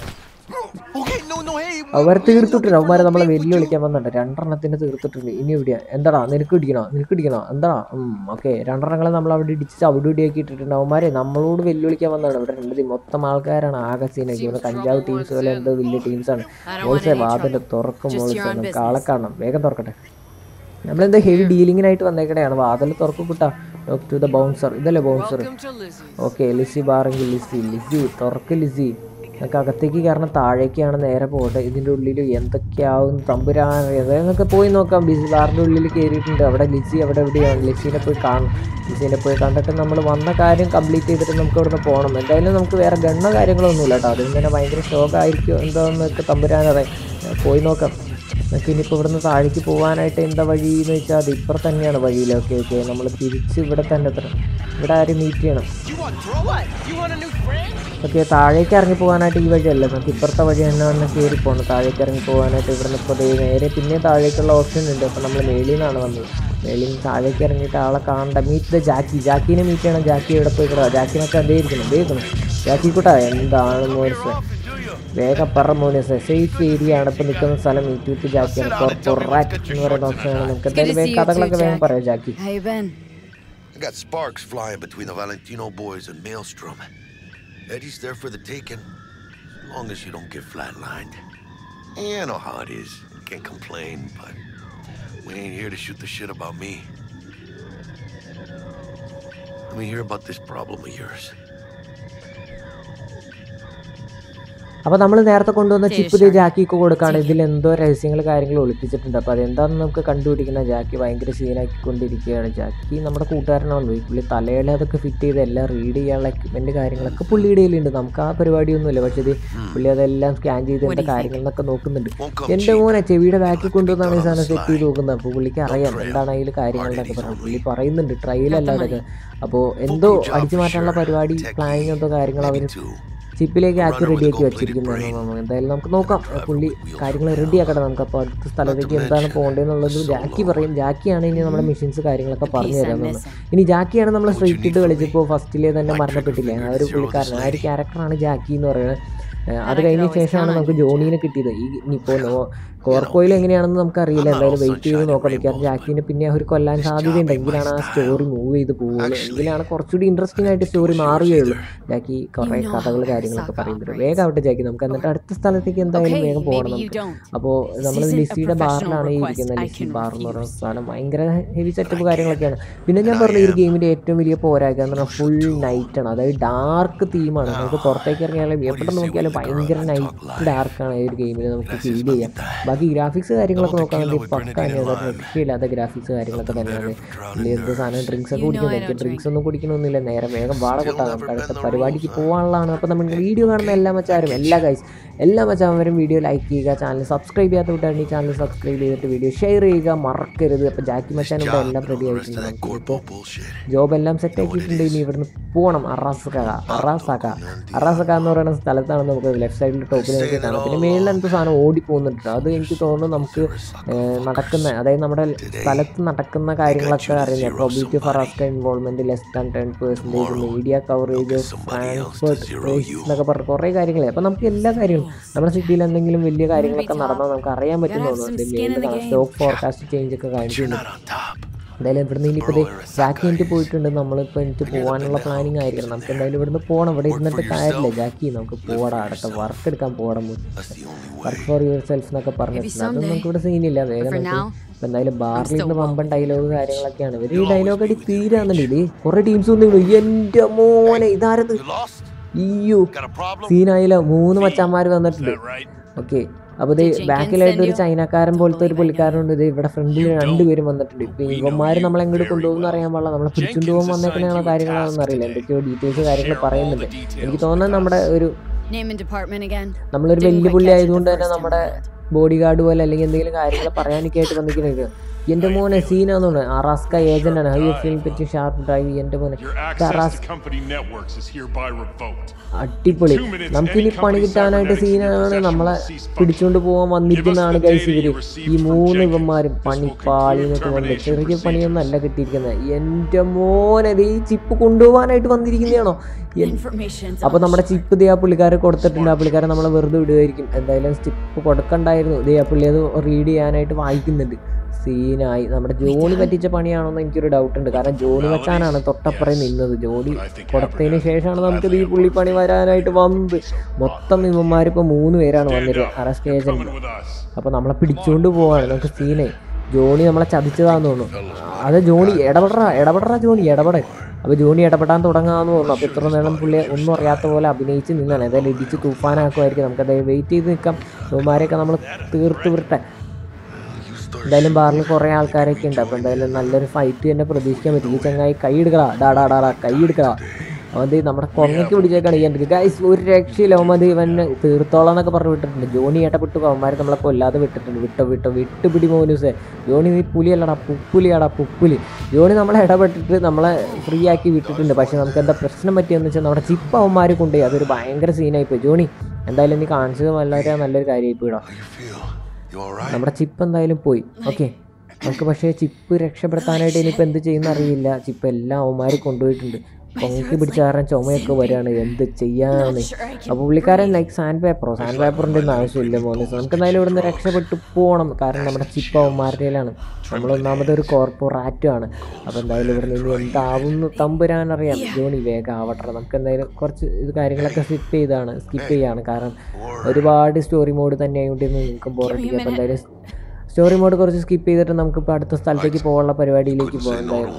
Speaker 1: അവർ തീർത്തിട്ടുണ്ട് അവന്മാരെ നമ്മളെ വെല്ലുവിളിക്കാൻ വന്നിട്ടുണ്ട് രണ്ടെണ്ണത്തിന് തീർത്തിട്ടുണ്ട് ഇനി എവിടെയാ എന്താടാ നിനക്ക് ഇടിക്കണോ നിനക്ക് ഇടിക്കണോ എന്താടാ ഓക്കെ രണ്ടെണ്ണങ്ങളെ നമ്മൾ അവിടെ ഇടിച്ച് അവിടെ ഇടിയാക്കി ഇട്ടിട്ടുണ്ട് അവന്മാരെ നമ്മളോട് വെല്ലുവിളിക്കാൻ വന്നതാണ് ഇവിടെ രണ്ട് team. മൊത്തം ആൾക്കാരാണ് ആകെ സീനൊക്കെ ഇവിടെ കഞ്ചാവ് ടീംസ് പോലെ എന്തോ വലിയ ടീംസാണ് മോൾസെ വാതിൽ തുറക്കും മോൾസെ നമുക്ക് ആളെ കാണണം വേഗം തുറക്കട്ടെ നമ്മളെന്താ ഹെവി ഡീലിങ്ങിനായിട്ട് വന്നേക്കടെയാണ് വാതിൽ തുറക്കും കിട്ടാ ടു ദ ബൗൺസർ ഇതല്ലേ ബൗൺസർ ഓക്കെ ലിസി ബാറെങ്കിൽ ലിസി ലിസി തുറക്ക് ലിസി നമുക്ക് അകത്തേക്ക് കാരണം താഴേക്കാണ് നേരെ പോകട്ടെ ഇതിൻ്റെ ഉള്ളിൽ എന്തൊക്കെയാവും തമ്പുരാൻ എന്നൊക്കെ പോയി നോക്കാം ലിസി ബാറിൻ്റെ ഉള്ളിൽ കയറിയിട്ടുണ്ട് അവിടെ ലിസി അവിടെ എവിടെയാണ് ലിസിനെ പോയി കാണണം ലിസിനെ പോയി കണ്ടിട്ട് നമ്മൾ വന്ന കാര്യം കംപ്ലീറ്റ് ചെയ്തിട്ട് നമുക്ക് ഇവിടുന്ന് പോകണം എന്തായാലും നമുക്ക് വേറെ ഗണ്ണ കാര്യങ്ങളൊന്നുമില്ല കേട്ടോ അതിങ്ങനെ ഭയങ്കര ഷോക്കായിരിക്കും എന്താണെന്നൊക്കെ തമ്പുരാനറിയാം പോയി നോക്കാം നമുക്ക് ഇനിയിപ്പോൾ ഇവിടുന്ന് താഴേക്ക് പോകാനായിട്ട് എന്താ വഴി എന്ന് വെച്ചാൽ അത് ഇപ്പുറത്ത് തന്നെയാണ് വഴിയിൽ ഓക്കെ ഓക്കെ നമ്മൾ തിരിച്ച് ഇവിടെ തന്നെ എത്തണം ഇവിടെ ആരും മീറ്റ് ചെയ്യണം ഓക്കെ താഴേക്ക് ഇറങ്ങി പോകാനായിട്ട് ഈ വഴിയല്ല നമുക്ക് ഇപ്പുറത്തെ വഴി തന്നെ വന്ന് കയറി പോകണം താഴേക്ക് ഇറങ്ങി പോകാനായിട്ട് ഇവിടെ ഇപ്പോൾ ദേ നേരെ പിന്നെ താഴേക്കുള്ള ഓപ്ഷൻ ഉണ്ട് അപ്പോൾ നമ്മൾ മേളിൽ നിന്നാണ് വന്നത് മേളിൽ നിന്ന് താഴേക്ക് ഇറങ്ങിയിട്ട് ആളെ കാണണ്ട മീറ്റ് ദ ജാക്കി ജാക്കിനെ മീറ്റ് ചെയ്യണം ജാക്കി ഇവിടെ പോയി കിടാ ജാക്കിനൊക്കെ അതേ ഇരിക്കണം ദേ ഇരിക്കണം ജാക്കി കൂട്ടാ എന്താണ് മോനിസ് വേഗം പറ മോനിസ് സേഫ് ഏരിയ ആണ് ഇപ്പോൾ നിൽക്കുന്ന സ്ഥലം മീറ്റ് വിത്ത് ജാക്കിയാണ് കോർപ്പറേറ്റ് എന്ന് പറയുന്ന ഓപ്ഷനാണ് നമുക്ക് എന്തായാലും വേഗം കഥകളൊക്കെ വേഗം പറയാം ജാക്കി
Speaker 2: How you been?
Speaker 4: I got sparks flying between the Valentino boys and Maelstrom. Eddie's there for the taking, as long as you don't get flatlined. Yeah, I know how it is. Can't complain, but we ain't here to shoot the shit about me. Let me hear about this problem of yours.
Speaker 1: അപ്പോൾ നമ്മൾ നേരത്തെ കൊണ്ടുവന്ന ചിപ്പ് ദേ ജാക്കിക്ക് കൊടുക്കുകയാണ് ഇതിൽ എന്തോ രഹസ്യങ്ങൾ കാര്യങ്ങൾ ഒളിപ്പിച്ചിട്ടുണ്ട് അപ്പോൾ അതെന്താണെന്ന് നമുക്ക് കണ്ടുപിടിക്കണം ജാക്കി ഭയങ്കര സീനാക്കിക്കൊണ്ടിരിക്കുകയാണ് ജാക്കി നമ്മുടെ കൂട്ടുകാരനാണല്ലോ ഈ പുള്ളി തലയിൽ അതൊക്കെ ഫിറ്റ് ചെയ്ത് എല്ലാം റീഡ് ചെയ്യാനുള്ള എക്യുപ്മെൻറ്റ് കാര്യങ്ങളൊക്കെ പുള്ളിയുടെ കയ്യിലുണ്ട് നമുക്ക് ആ പരിപാടിയൊന്നുമില്ല പക്ഷേ ഇത് പുള്ളി അതെല്ലാം സ്കാൻ ചെയ്ത് എന്താ കാര്യങ്ങളെന്നൊക്കെ നോക്കുന്നുണ്ട് എൻ്റെ മോനെ ചെവിയുടെ ബാക്കിൽ കൊണ്ടുവന്നാണ് ഈ സാധനം സെറ്റ് ചെയ്ത് നോക്കുന്നത് അപ്പോൾ പുള്ളിക്ക് അറിയാം എന്താണ് അതിൽ കാര്യങ്ങളെന്നൊക്കെ പറഞ്ഞു പുള്ളി പറയുന്നുണ്ട് ട്രയലല്ല അതൊക്കെ അപ്പോൾ എന്തോ അടിച്ചു മാറ്റാനുള്ള പരിപാടി പ്ലാനിങ് എന്തോ കാര്യങ്ങൾ അവർ ചിപ്പിലേക്ക് ആക്കി റെഡിയാക്കി വെച്ചിരിക്കുന്നതാണ് നമ്മൾ എന്തായാലും നമുക്ക് നോക്കാം പുള്ളി കാര്യങ്ങൾ റെഡിയാക്കട്ടെ നമുക്ക് അപ്പോൾ അടുത്ത സ്ഥലത്തേക്ക് എന്താണ് പോകേണ്ടതെന്നുള്ളത് ജാക്കി പറയും ജാക്കിയാണ് ഇനി നമ്മുടെ മെഷീൻസ് കാര്യങ്ങളൊക്കെ പറഞ്ഞു തരാമെന്ന് ഇനി ജാക്കിയാണ് നമ്മൾ സ്ട്രീറ്റ് ഇട്ട് കളിച്ചപ്പോൾ ഫസ്റ്റിലെ തന്നെ മരണപ്പെട്ടില്ലേ ആ ഒരു പുള്ളിക്കാരൻ ആ ഒരു ക്യാരക്ടറാണ് ജാക്കി എന്ന് പറയുന്നത് ഏഹ് അത് കഴിഞ്ഞ ശേഷമാണ് നമുക്ക് ജോണീനെ കിട്ടിയത് ഈ ഇനിയിപ്പോൾ നോ കോർക്കോയിൽ എങ്ങനെയാണെന്ന് നമുക്കറിയില്ല എന്തായാലും വെയിറ്റ് ചെയ്ത് നോക്കാം മിക്കവാറും ജാക്കിനെ പിന്നെ അവർ കൊല്ലാൻ സാധ്യതയുണ്ട് എങ്കിലാണ് ആ സ്റ്റോറി മൂവ് ചെയ്ത് പോവുള്ളൂ എങ്കിലാണ് കുറച്ചുകൂടി ഇൻട്രസ്റ്റിംഗ് ആയിട്ട് സ്റ്റോറി മാറുകയുള്ളൂ ജാക്കി കുറേ കഥകൾ കാര്യങ്ങളൊക്കെ പറയുന്നുണ്ട് വേഗം ആവട്ടെ ജാക്കി നമുക്ക് എന്നിട്ട് അടുത്ത സ്ഥലത്തേക്ക് എന്തായാലും
Speaker 2: Okay,
Speaker 1: വേഗം പോകണം
Speaker 2: maybe you
Speaker 1: നമുക്ക്
Speaker 2: don't.
Speaker 1: അപ്പോൾ നമ്മൾ
Speaker 2: isn't a
Speaker 1: ലിസിയുടെ
Speaker 2: professional
Speaker 1: ബാറിലാണ് ഈ
Speaker 2: request.
Speaker 1: ഇരിക്കുന്നത്
Speaker 2: I
Speaker 1: ലിസി
Speaker 2: can
Speaker 1: ബാർ എന്ന് പറയുന്ന
Speaker 2: refuse.
Speaker 1: സ്ഥലം ഭയങ്കര ഹെവി സെറ്റപ്പ് കാര്യങ്ങളൊക്കെയാണ് പിന്നെ ഞാൻ പറഞ്ഞ ഈ ഒരു ഗെയിമിൻ്റെ ഏറ്റവും വലിയ പോരായ്മ എന്ന് പറഞ്ഞാൽ ഫുൾ നൈറ്റ് ആണ് അതായത് ഡാർക്ക് തീമാണ് നമുക്ക് പുറത്തേക്ക് ഇറങ്ങിയാലും എവിടെ നോക്കിയാലും ഭയങ്കര നൈറ്റ് ഡാർക്കാണ് ഈ ഒരു ഗെയിമിൽ നമുക്ക് ഫീൽ ചെയ്യാം ബാക്കി ഗ്രാഫിക്സ് കാര്യങ്ങളൊക്കെ നോക്കുകയാണെങ്കിൽ പക്ക അതിനകത്ത് രക്ഷയില്ലാത്ത ഗ്രാഫിക്സ് കാര്യങ്ങളൊക്കെ തന്നെയാണ് ഇതിൽ എന്ത് സാധനം ഡ്രിങ്ക്സ് ഒക്കെ കുടിക്കുന്നത് എനിക്ക് ഡ്രിങ്ക്സ് ഒന്നും കുടിക്കണമെന്നില്ല നേരെ വേഗം വാട കൊട്ടാം നമുക്ക് അടുത്ത പരിപാടിക്ക് പോകാനുള്ളതാണ് അപ്പോൾ നമ്മൾ വീഡിയോ കാണുന്ന എല്ലാ മച്ചാരും എല്ലാ ഗൈസ് എല്ലാ മച്ചാവരും വീഡിയോ ലൈക്ക് ചെയ്യുക ചാനൽ സബ്സ്ക്രൈബ് ചെയ്യാത്ത കൂട്ടാണെങ്കിൽ ചാനൽ സബ്സ്ക്രൈബ് ചെയ്തിട്ട് വീഡിയോ ഷെയർ ചെയ്യുക മറക്കരുത് അപ്പോൾ ജാക്കി മച്ചാൻ ഇവിടെ എല്ലാം റെഡി
Speaker 4: Where's
Speaker 1: ആയിട്ടുണ്ട്
Speaker 4: that
Speaker 1: നമുക്ക്
Speaker 4: corpo bullshit?
Speaker 1: ജോബ് എല്ലാം സെറ്റ് ആക്കിയിട്ടുണ്ട് ഇനി ഇവിടുന്ന് പോകണം അറാസക അറാസക അറാസക എന്ന് പറയുന്ന സ്ഥലത്താണ് നമുക്ക് ലെഫ്റ്റ് സൈഡിൽ ടോപ്പിൽ നമുക്ക് കാണാം പിന്നെ മേളിൽ എന്ത് സാധനം ഓടി പോകുന്നുണ്ട് അത് എനിക്ക് തോന്നുന്നു നമുക്ക് ഏഹ്, നടക്കുന്ന അതായത് നമ്മുടെ സ്ഥലത്ത് നടക്കുന്ന കാര്യങ്ങളൊക്കെ അറിയുന്നത് പ്രൊബിലിറ്റി ഫറാസ്ക involvement less than ten percentage media coverage transport എന്നൊക്കെ പറഞ്ഞ കുറേ കാര്യങ്ങൾ അപ്പോൾ നമുക്ക് എല്ലാ കാര്യങ്ങളും നമ്മുടെ സിറ്റിയിൽ എന്തെങ്കിലും വലിയ കാര്യങ്ങളൊക്കെ നടന്നാൽ നമുക്ക് അറിയാൻ പറ്റും തോന്നുന്നുണ്ട് മേളിൽ സ്റ്റോക്ക് ഫോർകാസ്റ്റ് ചേഞ്ച് ഒക്കെ കാണിക്കുന്നുണ്ട്
Speaker 4: Not on top.
Speaker 1: എന്തായാലും ഇവിടുന്ന് ഇനിയിപ്പോൾ ജാക്കി എനിക്ക് പോയിട്ടുണ്ട് നമ്മളിപ്പോൾ എനിക്ക് പോകാനുള്ള പ്ലാനിങ് ആയിരിക്കണം നമുക്ക് എന്തായാലും ഇവിടുന്ന് പോകണം ഇവിടെ ഇരുന്നിട്ട് കാര്യമില്ല ജാക്കി നമുക്ക് പോകണം അടുത്ത വർക്ക് എടുക്കാൻ പോകണം
Speaker 4: That's the only way.
Speaker 1: Work for yourself എന്നൊക്കെ പറഞ്ഞിട്ടുണ്ട് അതൊന്നും നമുക്ക് ഇവിടെ സീനില്ല വേഗം
Speaker 2: for
Speaker 1: നമുക്ക്
Speaker 2: now,
Speaker 1: ഇപ്പം എന്തായാലും ബാറിൽ നിന്ന് വമ്പൻ ഡയലോഗ് കാര്യങ്ങളൊക്കെയാണ് ഇവർ ഈ ഡയലോഗ് അടി തീരാന്നുണ്ട് ഇത് കുറേ ടീംസ് വന്നു എൻ്റെ മോനെ ഇതാരത്
Speaker 4: You lost?
Speaker 1: അയ്യോ
Speaker 4: Got a problem?
Speaker 1: സീനായില്ല മൂന്ന് മച്ചന്മാർ വന്നിട്ടുണ്ട്
Speaker 4: Right?
Speaker 1: ഓക്കെ അപ്പോൾ ഇത് ബാക്കിലായിട്ട് ഒരു ചൈനക്കാരൻ പോലത്തെ ഒരു പുള്ളിക്കാരനുണ്ട് ഇത് ഇവിടെ ഫ്രണ്ടിൽ രണ്ടുപേരും വന്നിട്ടുണ്ട് ഇപ്പൊ ഇവന്മാർ നമ്മളെ എങ്ങോട്ട് കൊണ്ടുപോകുന്ന അറിയാൻ പാടില്ല നമ്മളെ പിടിച്ചുകൊണ്ട് പോകാൻ വന്നേക്കണ കാര്യങ്ങളാണെന്ന് അറിയില്ല എന്തൊക്കെയോ ഡീറ്റെയിൽസ് കാര്യങ്ങൾ പറയുന്നുണ്ട് എനിക്ക് തോന്നുന്നത് നമ്മുടെ ഒരു
Speaker 2: Name and department again.
Speaker 1: നമ്മളൊരു വലിയ പുള്ളി ആയതുകൊണ്ട് തന്നെ നമ്മുടെ ബോഡി ഗാർഡ് പോലെ അല്ലെങ്കിൽ എന്തെങ്കിലും കാര്യങ്ങൾ പറയാനൊക്കെ ആയിട്ട് വന്നിരിക്കുന്നത് എന്റെ മോനെ സീനാന്ന് തോന്നുന്നു അറാസ്ക ഏജന്റ് ആണ് ഹൈ ഫീൽ പറ്റി ഷാർപ്പ് ഡ്രൈവ് എന്റെ മോനെ
Speaker 5: Your
Speaker 1: ഇത്
Speaker 5: access
Speaker 1: അറാസ്
Speaker 5: to company networks is hereby revoked.
Speaker 1: അടിപൊളി നമുക്കിനി പണി കിട്ടാനായിട്ട് സീനാണ് നമ്മളെ പിടിച്ചുകൊണ്ട് പോകാൻ വന്നിരിക്കുന്നതാണ് ഗൈസ് ഇവര് ഈ മൂന്ന് ഇവന്മാരും പണിപ്പാളി എന്നൊക്കെ വന്ന് ചെറിയ പണിയൊന്നും അല്ല കിട്ടിയിരിക്കുന്നത് എൻ്റെ മോനെ ദേ ഈ ചിപ്പ് കൊണ്ടുപോകാനായിട്ട് വന്നിരിക്കുന്നതാണോ എൻ-
Speaker 2: Information.
Speaker 1: അപ്പോൾ നമ്മുടെ ചിപ്പ് ദേ ആ പുള്ളിക്കാരെ കൊടുത്തിട്ടുണ്ട് ആ പുള്ളിക്കാരെ നമ്മളെ വെറുതെ വിടുമായിരിക്കും എന്തായാലും ചിപ്പ് കൊടുക്കണ്ടായിരുന്നു ദേ ആ പുള്ളി അത് റീഡ് ചെയ്യാനായിട്ട് വായിക്കുന്നുണ്ട് സീനായി നമ്മുടെ ജോണി പറ്റിച്ച പണിയാണോന്ന് എനിക്കൊരു ഡൗട്ട് ഉണ്ട് കാരണം ജോണി വച്ചാനാണ് തൊട്ടപ്പുറം നിന്നത് ജോണി കൊടുത്തതിന് ശേഷമാണ് നമുക്ക് ഈ പുള്ളി പണി വരാനായിട്ട് വന്നത് മൊത്തം ഇവന്മാരിപ്പോൾ മൂന്ന് പേരാണ് വന്നിട്ട് arrest agent
Speaker 5: Coming with us.
Speaker 1: അപ്പോൾ നമ്മളെ പിടിച്ചുകൊണ്ട് പോവാണ് നമുക്ക് സീനായി ജോണി നമ്മളെ ചതിച്ചതാന്ന് തോന്നുന്നു അത് ജോണി ഇടപെടറ ഇടപെടറ ജോണി ഇടപെട അപ്പോൾ ജോണി ഇടപെടാൻ തുടങ്ങാമെന്ന് തോന്നുന്നു അപ്പോൾ ഇത്ര നേരം പുള്ളി ഒന്നും അറിയാത്ത പോലെ അഭിനയിച്ച് നിന്നാണ് ഏതായാലും ഇടിച്ച് തൂഫാനാക്കുമായിരിക്കും നമുക്ക് അതായത് വെയിറ്റ് ചെയ്ത് നിൽക്കാം ഇവന്മാരെയൊക്കെ നമ്മൾ തീർത്ത് വിരട്ടെ എന്തായാലും ബാറിൽ കുറേ ആൾക്കാരൊക്കെ ഉണ്ട് അപ്പോൾ എന്തായാലും നല്ലൊരു ഫൈറ്റ് തന്നെ പ്രതീക്ഷിക്കാൻ പറ്റും ഈ ചങ്ങായി കൈ എടുക്കടാ ഡാ ഡാ ഡാ കൈ എടുക്കടാ അവന്ത് നമ്മുടെ കൊങ്ങയ്ക്ക് പിടിച്ചേക്കാണ് ചെയ്യാൻ ഗൈസ് ഒരു രക്ഷയില്ല അവന്ത് ഇവന് തീർത്തോളം എന്നൊക്കെ പറഞ്ഞു വിട്ടിട്ടുണ്ട് ജോണി ഏട്ടപ്പെട്ടു അവന്മാരെ നമ്മളെ കൊല്ലാതെ വിട്ടിട്ടുണ്ട് വിട്ടോ വിട്ടോ വിട്ടുപിടി മോനൂസേ ജോണി നീ പുലിയല്ലടാ പുപ്പുലിയാടാ പുപ്പുലി ജോണി നമ്മളെ ഇടപെട്ടിട്ട് നമ്മളെ ഫ്രീ ആക്കി വിട്ടിട്ടുണ്ട് പക്ഷെ നമുക്ക് എന്താ പ്രശ്നം പറ്റിയെന്ന് വെച്ചാൽ നമ്മുടെ ചിപ്പ് അവന്മാർ കൊണ്ടുപോയി അതൊരു ഭയങ്കര സീനായിപ്പോയി ജോണി എന്തായാലും നീ കാണിച്ചത് വളരെ നല്ലൊരു കാര്യമായിപ്പോയിടോ
Speaker 4: How you feel? You alright?
Speaker 1: നമ്മുടെ ചിപ്പ് എന്തായാലും പോയി ഓക്കെ നമുക്ക് പക്ഷേ ചിപ്പ് രക്ഷപ്പെടുത്താനായിട്ട് ഇനിയിപ്പോൾ എന്ത് ചെയ്യുന്ന അറിയില്ല ചിപ്പ് എല്ലാം അവന്മാർ കൊണ്ടുപോയിട്ടുണ്ട് പൊങ്ങി പിടിച്ച കാരണം ചുമയൊക്കെ വരികയാണ് എന്ത് ചെയ്യാന്ന് അപ്പോൾ പുള്ളിക്കാരൻ ലൈക്ക് സാൻഡ് പേപ്പറോ സാൻഡ് പേപ്പറിൻ്റെ ഒന്നും ആവശ്യമില്ല മോനെ നമുക്ക് എന്തായാലും ഇവിടുന്ന് രക്ഷപ്പെട്ടു പോകണം കാരണം നമ്മുടെ ചിപ്പ് അവന്മാരുടെയിലാണ് നമ്മൾ ഒന്നാമത് ഒരു കോർപ്പറേറ്റും ആണ് അപ്പോൾ എന്തായാലും ഇവിടെ നിന്ന് എന്താവുന്നു തമ്പുരാനറിയാം ജോണി വേഗം ആവട്ടെ നമുക്ക് എന്തായാലും കുറച്ച് ഇത് കാര്യങ്ങളൊക്കെ സ്കിപ്പ് ചെയ്താണ് സ്കിപ്പ് ചെയ്യാണ് കാരണം ഒരുപാട് സ്റ്റോറി മോഡ് തന്നെ ആയതുകൊണ്ട് നിങ്ങൾക്ക് ബോറടിക്കുക അപ്പോൾ എന്തായാലും സ്റ്റോറി മോഡ് കുറച്ച് സ്കിപ്പ് ചെയ്തിട്ട് നമുക്കിപ്പോൾ അടുത്ത സ്ഥലത്തേക്ക് പോകാനുള്ള പരിപാടിയിലേക്ക് പോകാം എന്തായാലും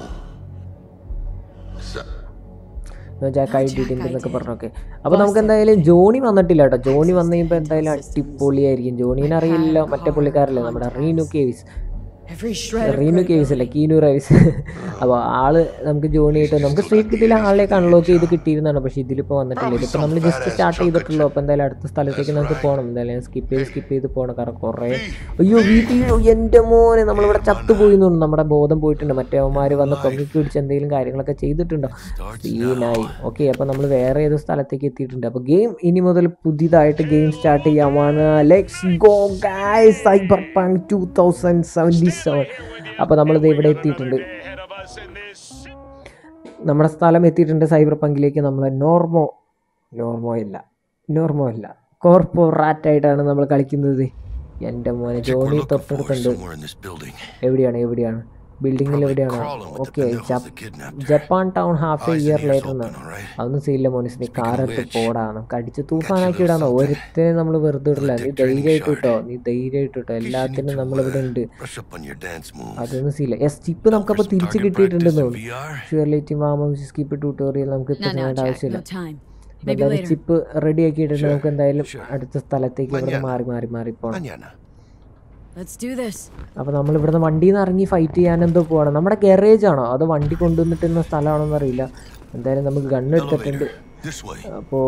Speaker 4: So-
Speaker 1: ജാക്ക് ഐഡിയിട്ടുണ്ട് എന്നൊക്കെ പറഞ്ഞൊക്കെ അപ്പോൾ നമുക്ക് എന്തായാലും ജോണി വന്നിട്ടില്ല കേട്ടോ ജോണി വന്നു കഴിയുമ്പോൾ എന്തായാലും അടിപൊളിയായിരിക്കും ജോണീനെ അറിയില്ല മറ്റേ പുള്ളിക്കാരല്ലേ നമ്മുടെ Reenu കേവിസ്
Speaker 2: Every shred of
Speaker 1: Reenu കേവിസ് അല്ല കീനു റൈസ് അപ്പോൾ ആള് നമുക്ക് ജോണി ആയിട്ട് നമുക്ക് സ്ട്രീറ്റ് കിട്ടിയില്ല ആളിലേക്ക് അൺലോക്ക് ചെയ്ത് കിട്ടിയിരുന്നതാണ് പക്ഷേ ഇതിലിപ്പോൾ വന്നിട്ടില്ല ഇതിപ്പോൾ നമ്മൾ ജസ്റ്റ് സ്റ്റാർട്ട് ചെയ്തിട്ടുള്ളൂ അപ്പോൾ എന്തായാലും അടുത്ത സ്ഥലത്തേക്ക് നമുക്ക് പോകണം എന്തായാലും സ്കിപ്പ് ചെയ്ത് സ്കിപ്പ് ചെയ്ത് പോകണം കാരണം കുറേ അയ്യോ വീട്ടിൽ എൻ്റെ മോനെ നമ്മളിവിടെ ചത്തുപോയി എന്ന് തോന്നുന്നു നമ്മുടെ ബോധം പോയിട്ടുണ്ട് മറ്റേ അവന്മാർ വന്ന് തൊങ്ങിക്ക് പിടിച്ച് എന്തെങ്കിലും കാര്യങ്ങളൊക്കെ ചെയ്തിട്ടുണ്ടോ സീനായി ഓക്കെ അപ്പോൾ നമ്മൾ വേറെ ഏതോ സ്ഥലത്തേക്ക് എത്തിയിട്ടുണ്ട് അപ്പോൾ ഗെയിം ഇനി മുതൽ പുതിയതായിട്ട് ഗെയിം സ്റ്റാർട്ട് ചെയ്യാമാണ് let's go guys Cyberpunk two thousand seventy seven അപ്പോൾ നമ്മളിത് ഇവിടെ എത്തിയിട്ടുണ്ട്
Speaker 5: Ahead of us in this.
Speaker 1: നമ്മുടെ സ്ഥലം എത്തിയിട്ടുണ്ട് സൈബർ പങ്കിലേക്ക് നമ്മൾ നോർമോ നോർമോ ഇല്ല നോർമോ ഇല്ല കോർപ്പോറാറ്റായിട്ടാണ് നമ്മൾ കളിക്കുന്നത് എൻ്റെ മോനെ
Speaker 4: Check we're
Speaker 1: Johnny
Speaker 4: looking for
Speaker 1: തൊട്ടടുത്തുണ്ട്
Speaker 4: somewhere in this building.
Speaker 1: എവിടെയാണ് എവിടെയാണ് ബിൽഡിങ്ങിൽ
Speaker 4: Probably
Speaker 1: എവിടെയാണോ
Speaker 4: crawling with the
Speaker 1: ഓക്കെ
Speaker 4: pinholes that kidnapped her.
Speaker 1: Japantown half a
Speaker 4: Eyes and
Speaker 1: ear
Speaker 4: ears
Speaker 1: later
Speaker 4: open, all right?
Speaker 1: അതൊന്നും സീല്ല മോനിസ് നീ
Speaker 4: Speaking of
Speaker 1: കാറെടുത്ത്
Speaker 4: which,
Speaker 1: പോടാണ് കടിച്ച് തൂഫാനാക്കി ഇടാന്നോ ഒരുത്തിനെ നമ്മൾ വെറുതെ ഇടില്ല നീ
Speaker 4: Tactic training
Speaker 1: ധൈര്യമായിട്ട്
Speaker 4: shard.
Speaker 1: കിട്ടോ നീ ധൈര്യമായിട്ട് കിട്ടോ
Speaker 4: Guess you need
Speaker 1: എല്ലാത്തിനും
Speaker 4: to,
Speaker 1: നമ്മളിവിടെ
Speaker 4: uh,
Speaker 1: ഉണ്ട്
Speaker 4: Brush up on your dance moves.
Speaker 1: അതൊന്നും സീല എസ് ചിപ്പ് നമുക്കപ്പോൾ
Speaker 4: some
Speaker 1: തിരിച്ച്
Speaker 4: target
Speaker 1: കിട്ടിയിട്ടുണ്ടെന്ന്
Speaker 4: practice in
Speaker 1: തോന്നുന്നു
Speaker 4: VR?
Speaker 1: Surely ma'am skip tutorial നമുക്ക് ഇപ്പം
Speaker 2: Not now,
Speaker 1: ചെയ്യേണ്ട
Speaker 2: Jack.
Speaker 1: ആവശ്യമില്ല
Speaker 2: No time. Maybe
Speaker 1: എന്തായാലും
Speaker 2: later.
Speaker 1: ചിപ്പ് റെഡി ആക്കിയിട്ടുണ്ട്
Speaker 4: Sure,
Speaker 1: നമുക്ക് എന്തായാലും
Speaker 4: sure.
Speaker 1: അടുത്ത സ്ഥലത്തേക്ക് ഇവിടെ
Speaker 4: Mañana.
Speaker 1: മാറി മാറി മാറി പോകണം
Speaker 4: Mañana.
Speaker 2: Let's do this.
Speaker 1: അപ്പോൾ നമ്മൾ ഇവിടുന്ന് വണ്ടിയിൽ നിന്ന് ഇറങ്ങി ഫൈറ്റ് ചെയ്യാൻ എന്തോ പോവാണ് നമ്മുടെ ഗാരേജ് ആണോ അതോ വണ്ടി കൊണ്ടുവന്നിട്ടുന്ന സ്ഥലമാണോ എന്നറിയില്ല എന്തായാലും നമുക്ക് ഗണ്ണ് എടുത്തിട്ടുണ്ട്
Speaker 4: Elevator. This way.
Speaker 1: അപ്പോൾ